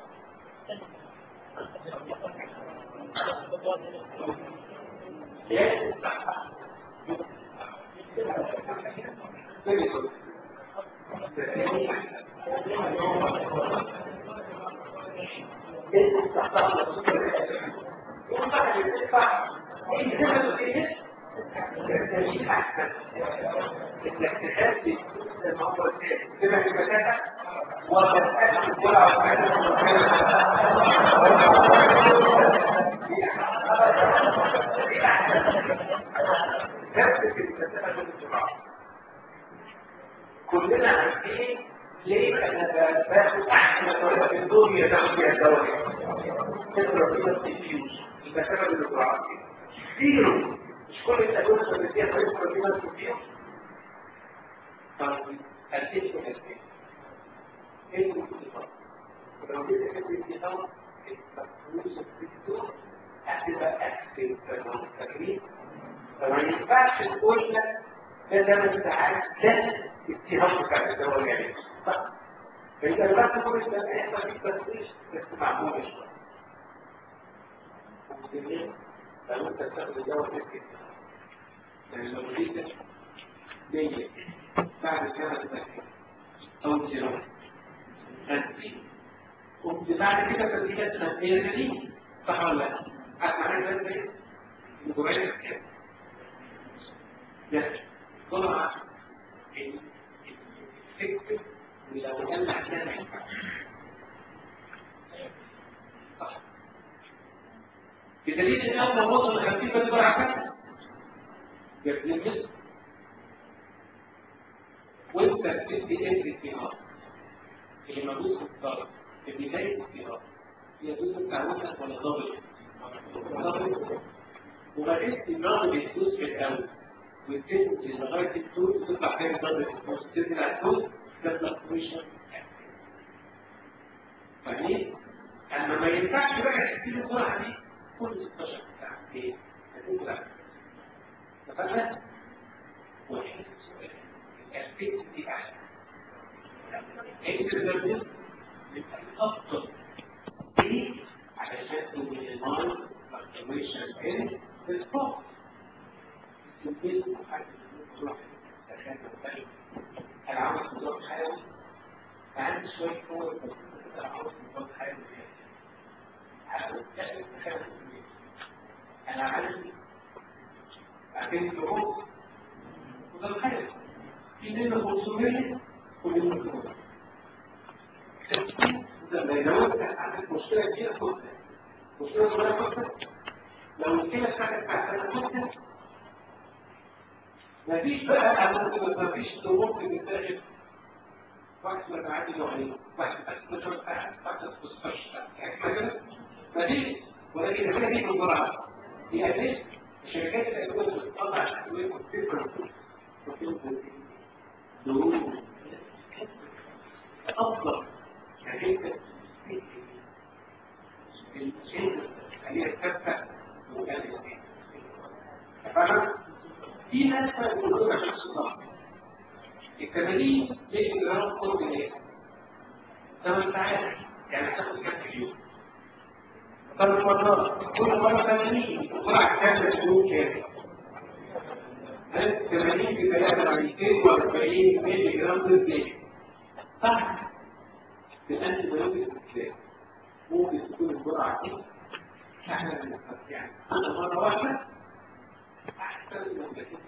الاكتشاف الموضوع الثاني كما في المسافة وتتأكد الجرعة كلنا عارفين ليه انا باخد احسن طريقه في الدنيا تاخد فيها الدواء تقدر فيها التفيوز المسافه بين الجرعات زيرو مش كل الادويه اللي فيها طريقه فيها التفيوز الاسم الاسم ايه الصفات ولو جيت اكتب الكتاب التفويض الدكتور هتبقى اكتب فاكرين فما ينفعش تقول لك ده ثمان ساعات ده اتهام بتاع الدواء الجانبي صح فانت بس تقول ده هيحصل فيك تفتيش بس معقول شويه وبالتالي لو انت بتاخد الدواء تسكت يعني لو جيت ليه بعد سنة تسكت أو زيرو تسكت قمت بعد كده تسكت تسكت دي صح ولا لا؟ هتعمل تسكت مجرد كده ده طبعا الفكر ولو قال عشان ما ينفعش صح بدليل ان اول ما وصل ل 50 بس عشان يبني وانت بتدي ايه الانتهاء اللي موجود في الضغط في بدايه الانتهاء هي دوز بتاعتك ولا ضغط ضغط وبعدين الضغط بيدوس في الاول وتنزل لغايه الدوز وتطلع فيها ضغط الدوز تنزل على الدوز تطلع كويشن فاهمين؟ اما ما ينفعش بقى تدي له الجرعه دي كل 16 ساعه ليه؟ هتنزل على اتفقنا؟ واحد الأسبيت دي أحسن انت تدرس يبقى الأفضل ليه؟ علشان تمينيمايز فلكتويشن ان السبوت يمكن حاجة تروح تخيل مختلف أنا عاوز نظام حيوي فعندي شوية قوة بس أنا عاوز نظام حيوي عاوز تعمل تخيل أنا عندي أكيد ظروف نظام حيوي في منه 500 ومنه 500 لو انت عندك مشكله كبيره خدها مشكله صغيره خدها لو المشكله بتاعتك بتاعت خدها مفيش بقى مفيش ممكن يتاخد واحد لما عادي نوعين واحد 12 ساعه واحد 16 ساعه يعني كده مفيش ولكن الحاجه دي بالجرعه دي اساس الشركات الادويه بتطلع ادويه كتير دروس أفضل كذلك الشيء اللي يتبع مجالس فاهم؟ في ناس يقولون شخص ضعف التمارين ليه جرام كل ايه؟ ثمان ساعات يعني تاخد كام في اليوم ثمان مرات كل مرة 80 وطلع كام اليوم كام؟ 80 بداية على 240 مللي جرام بالليل صح في الانتي بايوتيك ازاي ممكن تكون الجرعه دي احنا يعني مره واحده احسن من كثير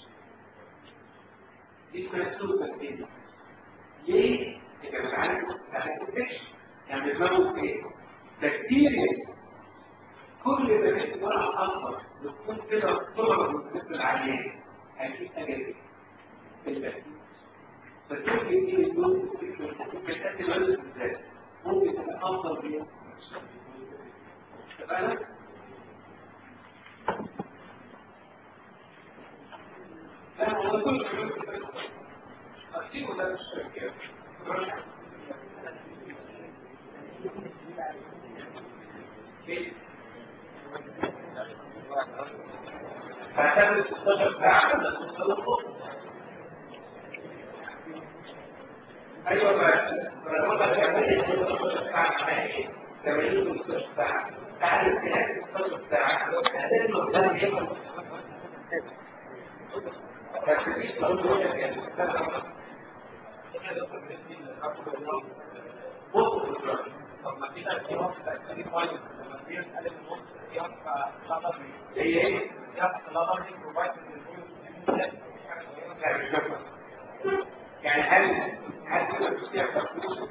دي كانت تكتيك ليه؟ انت مش عارف تكتيك يعني بنعمل ايه؟ بكتيريا كل ما كانت جرعه اكبر بتكون كده تضرب من الجسم العيان هيجيب اجازه البكتيريا فتقول لي ايه الدول بتأتي الولد ازاي؟ ممكن تبقى افضل بيها اتفقنا؟ لا هو كل أكيد ده مش شركات فهتعمل 16 ساعة عندك تصلح ايوه فالرياضه الجماعيه 16 ساعه معايا 80 16 ساعه بعد الكلام 16 ساعه هتلاقي قدام ياخد بس مش موضوع يعني بص طب ما كده في وقت تأثير كويس لما في مسألة النص في وقت هي ايه؟ يعني هل هل كده فيها تفصيل؟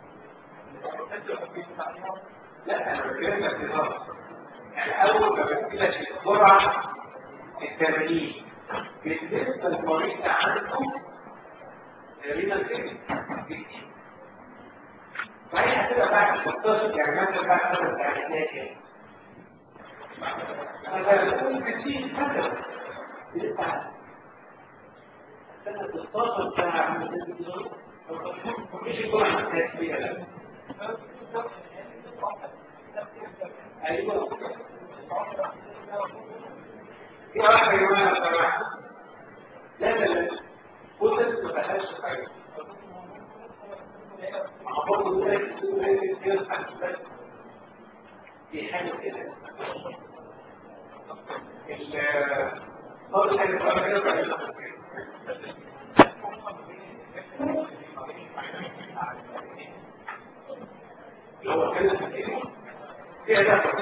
لا انا بتكلم لك يعني اول ما بتجيلك الجرعه التمرين بالنسبه للمريض ده عنده تقريبا كده فهي هتبقى بعد 16 يعني مثلا بعد خمس ساعات كده هذا يكون كثير مثلا لسه سنة 16 ساعة من الدكتور مش يكون عن التأثير لا أيوة في واحد يا جماعة صراحة لا لا لا قلت ما فيهاش حاجة برضه ذلك في حاجة كده أول حاجة بقى كده هو كده في أداة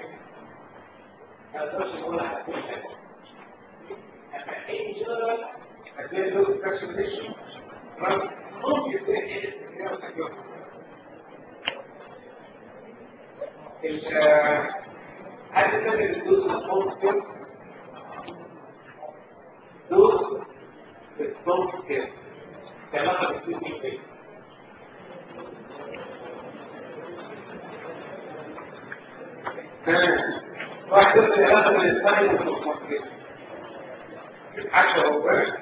ما أقدرش أقول على كل حاجة أما أي جنرال هتلاقي له فاكسينيشن ممكن تلاقي هل تقدر الدوز ممكن دوز ممكن كلامها بتكون ايه واحد يقول لي هذا الانسان ممكن حتى هو بس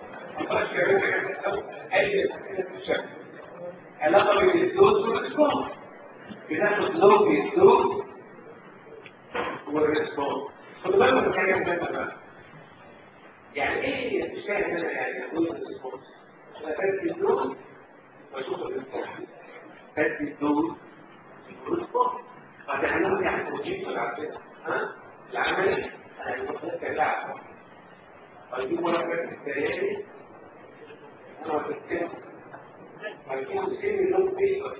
اي شكل علاقه بين الدوز والريسبونس بناخد لو في الدوز والريسبونس خد بالك من حاجه مهمه بقى يعني ايه مش فاهم انا يعني الدوز والريسبونس انا بدي الدوز واشوف الريسبونس بدي الدوز والريسبونس بعد هنعمل يعني بروجيكت على كده ها العمليه انا المفروض كلاعب هجيب ورقه السياري انا بتكلم هيكون سيمي لون بيبر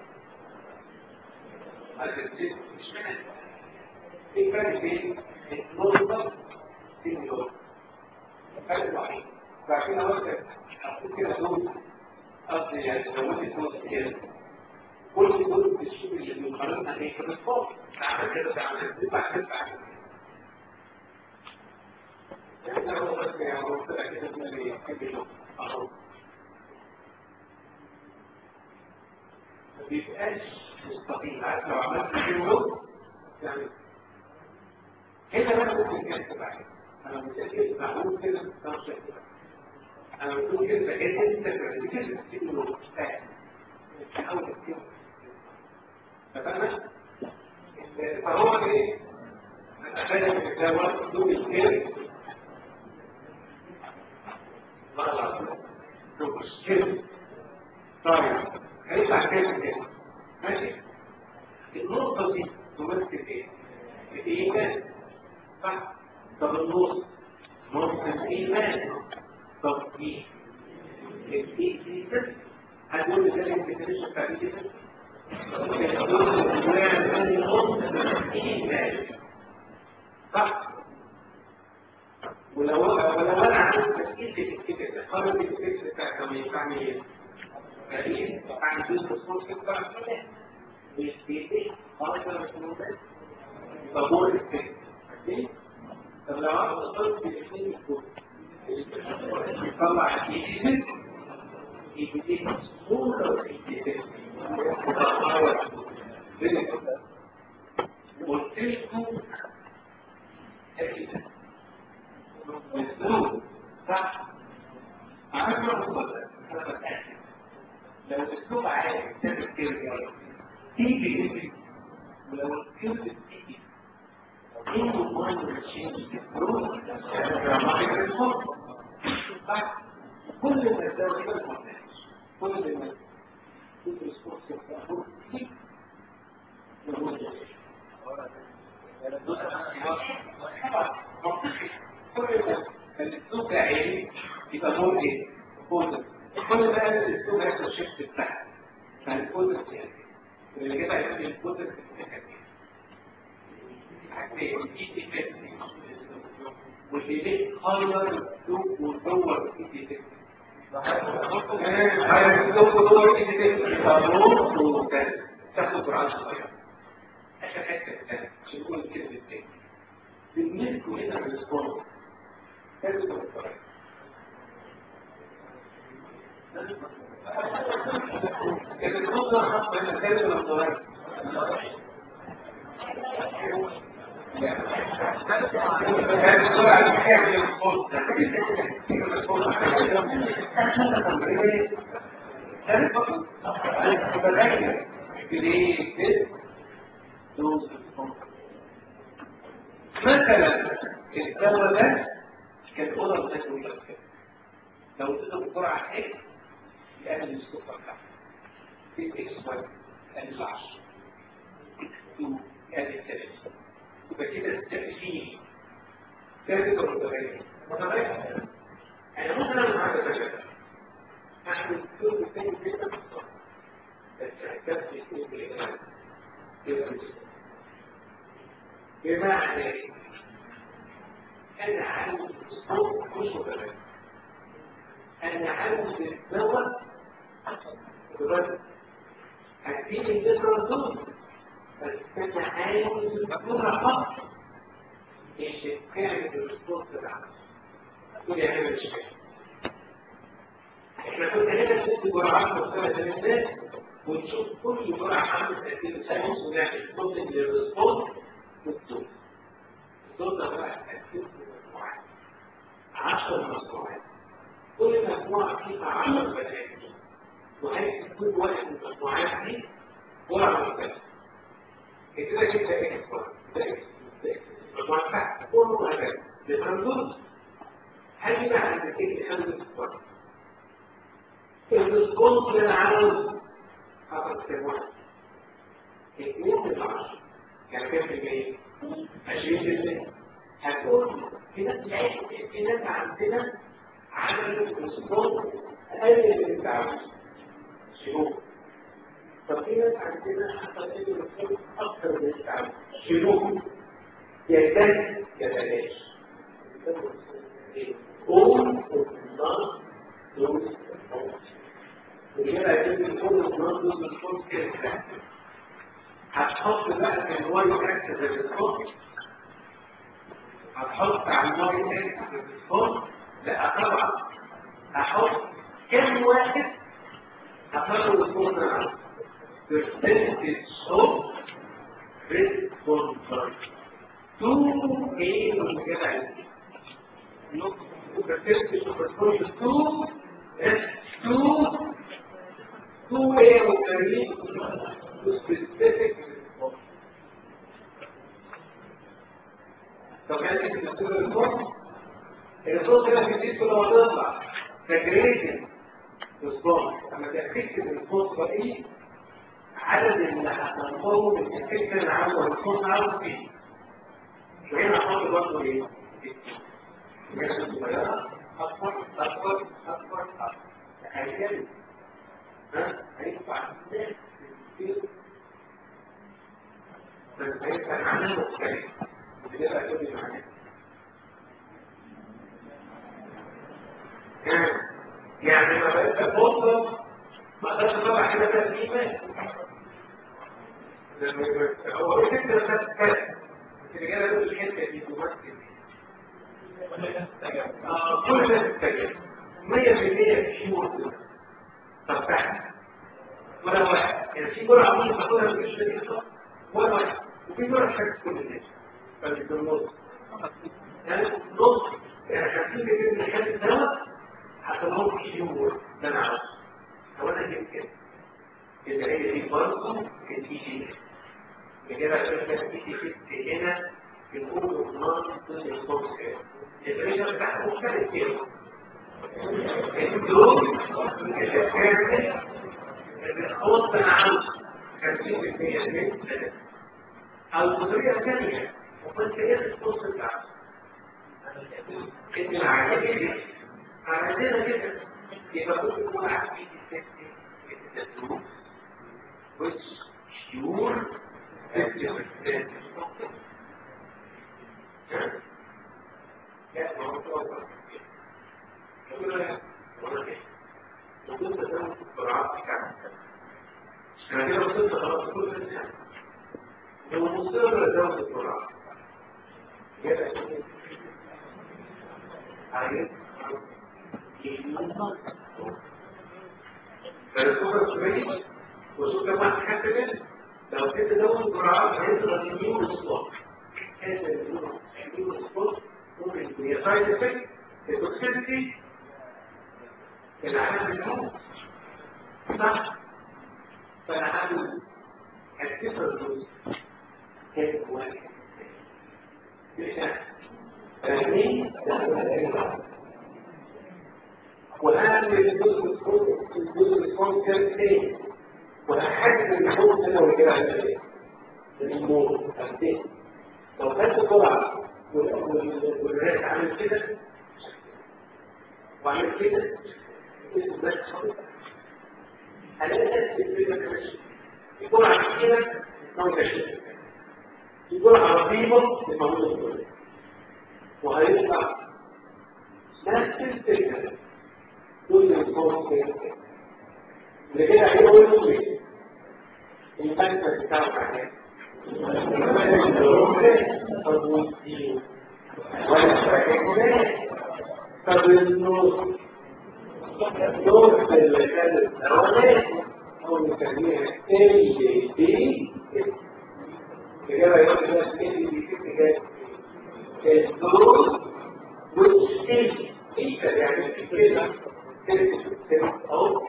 هتكتب مش معنى في فرق بين النقطة سيمي لون الفرق الوحيد فعشان اوقف اقول كده دول قصدي يعني لو انت دول كده كل دول بالشيء اللي بيقارنها ايه في الريسبونس تعمل كده تعمل كده تعمل كده يعني هو بس يعني هو كده كده اللي يحب اهو ما بيبقاش مستقيم عارف لو عملت كيلو يعني هنا بقى ممكن كده تبقى انا متاكد معقول كده مش كده انا بقول كده بجد انت كده كيلو تحاول تكتب تمام فهو ايه اتخيل ان ده وقت دول الكيل لا لا مش كده طيب هيطلع كام كده ماشي النقطة دي تمثل ايه؟ الإيمان صح؟ طب النص ممكن إيمان طب ايه؟ الإيمان هتقول لي ده الانتكريشن بتاع الإيمان صح ولو ولو انا عندي تفكير في الفكر ده قرر الفكر بتاع كم ينفعني ايه؟ يعني عن جزء الصوت بتاع مش بيتي خلاص انا مش موجود طابور الفكر طب لو انا وصلت الاثنين يكون يطلع ايدي ايدي صورة ايدي قلت لكم اسلوب صح على فكره انا بتاكد لو الاسلوب عادي تعمل كده تيجي تيجي ولو الكلمه تيجي in the mind will change the growth grammatical response صح كل ما تزود كده كل ما تكون response تكون كتير منطقي كل ما الاسلوب عالي يبقى مور ايه؟ بوزن كل ما قال الاسلوب هيحصل شيفت بتاعه فالبوزن يعني اللي كده هيبقى البوزن في الحاجتين واللي ليه خير السوق ودور ايدي تاخد قرآن صغير آخر حتة الثانية عشان نقول الكلمة الثانية بالنسبة هنا من الصوت تاخد القرآن إذا الصوت ده خاصة هنا تاخد القرآن هذه الصورة المحيط للصوت مثلا الدواء ده كان أوضة بتاكل لك لو تضرب بسرعة اكس يقلل السكر بتاعك اكس 1 يقلل 10 اكس 2 يقلل 3 يبقى كده التأثير ثابت ولا متغير؟ متغير يعني ممكن اعمل حاجه ثانيه اعمل كل ثاني جدا بس هكتب اثنين بالاجمال يبقى بمعنى انا عاوز صوت مش متغير انا عاوز الدواء بجد هديني الذكرى دول بس انا عاوز الذكرى فقط مش تعمل الصوت بتاعك تقول يا عم مش احنا كنا هنا نشوف جرعات مختلفة للناس ونشوف كل جرعة عامل تأثير ساينس ونعمل صوت للريسبونس والصوت الصوت ده بقى تأثير في مجموعات 10 مجموعات كل مجموعة فيها 10 بنات وهيكتب كل واحد من المجموعات دي جرعة مختلفة كده كده اكس ده اكس ده اكس مجموعة تحت كله هكذا للترانزوز هاجي بقى عند كلمة خمسة الصفر الريسبونس اللي انا عاوز حصل كام واحد؟ اثنين من عشرة يعني كام في المية؟ عشرين في المية هتقول في ناس في ناس عندنا عملوا ريسبونس اقل من اللي عاوزه شنو؟ طب في ناس عندنا حصل ايه ريسبونس اكتر من اللي عاوزه شنو؟ يزداد يتلاشى all of not those وكده عايزين كل الناس دول الصوت كده هتحط بقى في الواي اكسس الصوت هتحط على الواي اكسس الصوت لا طبعا هحط كم واحد هطلع الصوت ده percentage صوت response تو ايه من كده عندي percentage of response تو تو تو ايه وكريم specific response طب يعني انت بتقول الريسبونس الريسبونس ده بيزيد كل ما تطلع كجريدينت ريسبونس لما تكتب الريسبونس ده ايه عدد اللي هتنطوه من الفكره اللي عاوزه الريسبونس عاوز فيه وهنا احط برضه ايه؟ الجسم الصغيره اكبر اكبر اكبر اكبر هيكلم ها هيدفع الناس كتير فهيبقى معناه مختلف بتبقى كل معناه يعني ما بقتش فرصة ما اقدرش اطلع كده كده الايمان لما يبقى هو ايه فكرة ده كده الرجالة دول الحتة دي تمثل آه، كل الناس تتجه 100% شيور تفتح ولا واحد يعني في جرعة عمري تاخدها مش لاقي ولا واحد وفي جرعة شكل كل الناس فمش بالنص يعني نص يعني 50 من حاجة الدواء حتى لو في شيور ده انا عاوز هو انا جبت كده اللي هي دي برضه كان في شيء كده عشان كان في شيء هنا في الكود والنار ضد الصوت كده الريشة بتاعها مختلف كده الدول اللي كانت الخوض انا عاوز كان في في من او بطريقه ثانيه وكنت ايه الصوت بتاعها ان العمليه دي عملنا كده يبقى كنت تكون عارفين التدلوس which pure 50% لا ما هو طبعا كده ولا كده وكنت تدلوس بسرعات كاملة انا كده وصلت خلاص كل الانسان لو مصر لدوس بسرعة يبقى عايز فالصورة السورية وصورة كمان حكمت لو كنت دول جرعات هيظهر النيو سبوت هذا النيو سبوت ممكن يكون هي سايد افكت التوكسيسيتي العالم الموت صح فانا عامل الكسر الجزء كان واحد فاهمين؟ وهعمل الجزء الجزء الصوت كان تاني وهحدد الحوض هنا وكده على ايه؟ الامور فهمتين؟ لو خدت سرعه والرئيس عامل كده وعامل كده اسم بس خالص هلاقي ناس بتبقى ماشي يكون عامل كده يكون كشف يكون عربيبه يكون وهيطلع نفس الفكره كل الصوت كده اللي كده هيقول لي المكتب بتاعه بعدين طب والدين ولا طب النور النور اللي كان الاولاني هو نسميها ال دي كده يقول لك ال دي كده النور والشيء ايه يعني كده كده اهو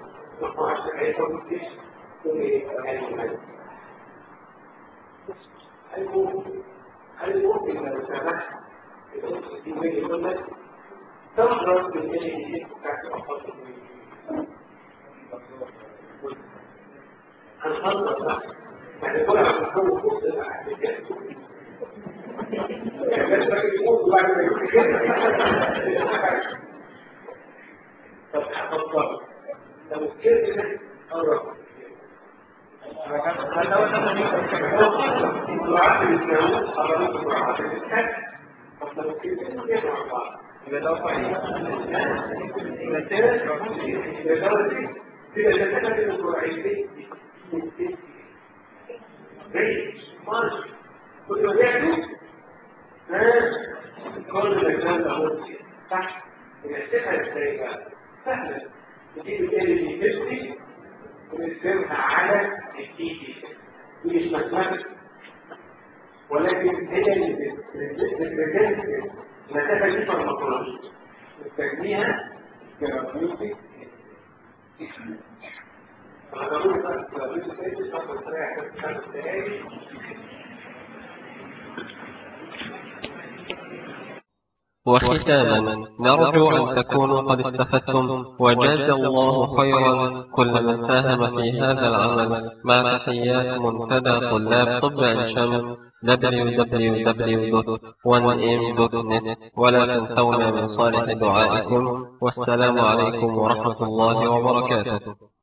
هل ممكن لو سمحت يقول لك تضرب بالإليه بتاعت الأخطاء هنفضل بقى يعني كل عم تكون فوق الأحداث يعني بس بقى يموت وبعد ما يموت كده طب هفضل لو كده ده قرب السرعات اللي بتساوي قربت السرعات اللي بتتحك طب لو كده كده مع بعض يبقى ده صحيح يبقى كده يبقى ده كده شكلها كده سرعتين زي ماشي كل ما تعمل ها كل ما كان له صح نحسبها ازاي بقى سهله نجيب ال دي ونقسمها على التي دي دي مش ماتماتيك ولكن هي اللي بتريبريزنت المسافه دي فارماكولوجي نسميها ثيرابيوتيك فضروري بقى الثيرابيوتيك ايجنت تاخد تريح خمس دقايق
وختاما نرجو أن تكونوا قد استفدتم وجاز الله خيرا كل من ساهم في هذا العمل مع تحيات منتدى طلاب طب عين شمس www.1m.net ولا تنسونا من صالح دعائكم والسلام عليكم ورحمة الله وبركاته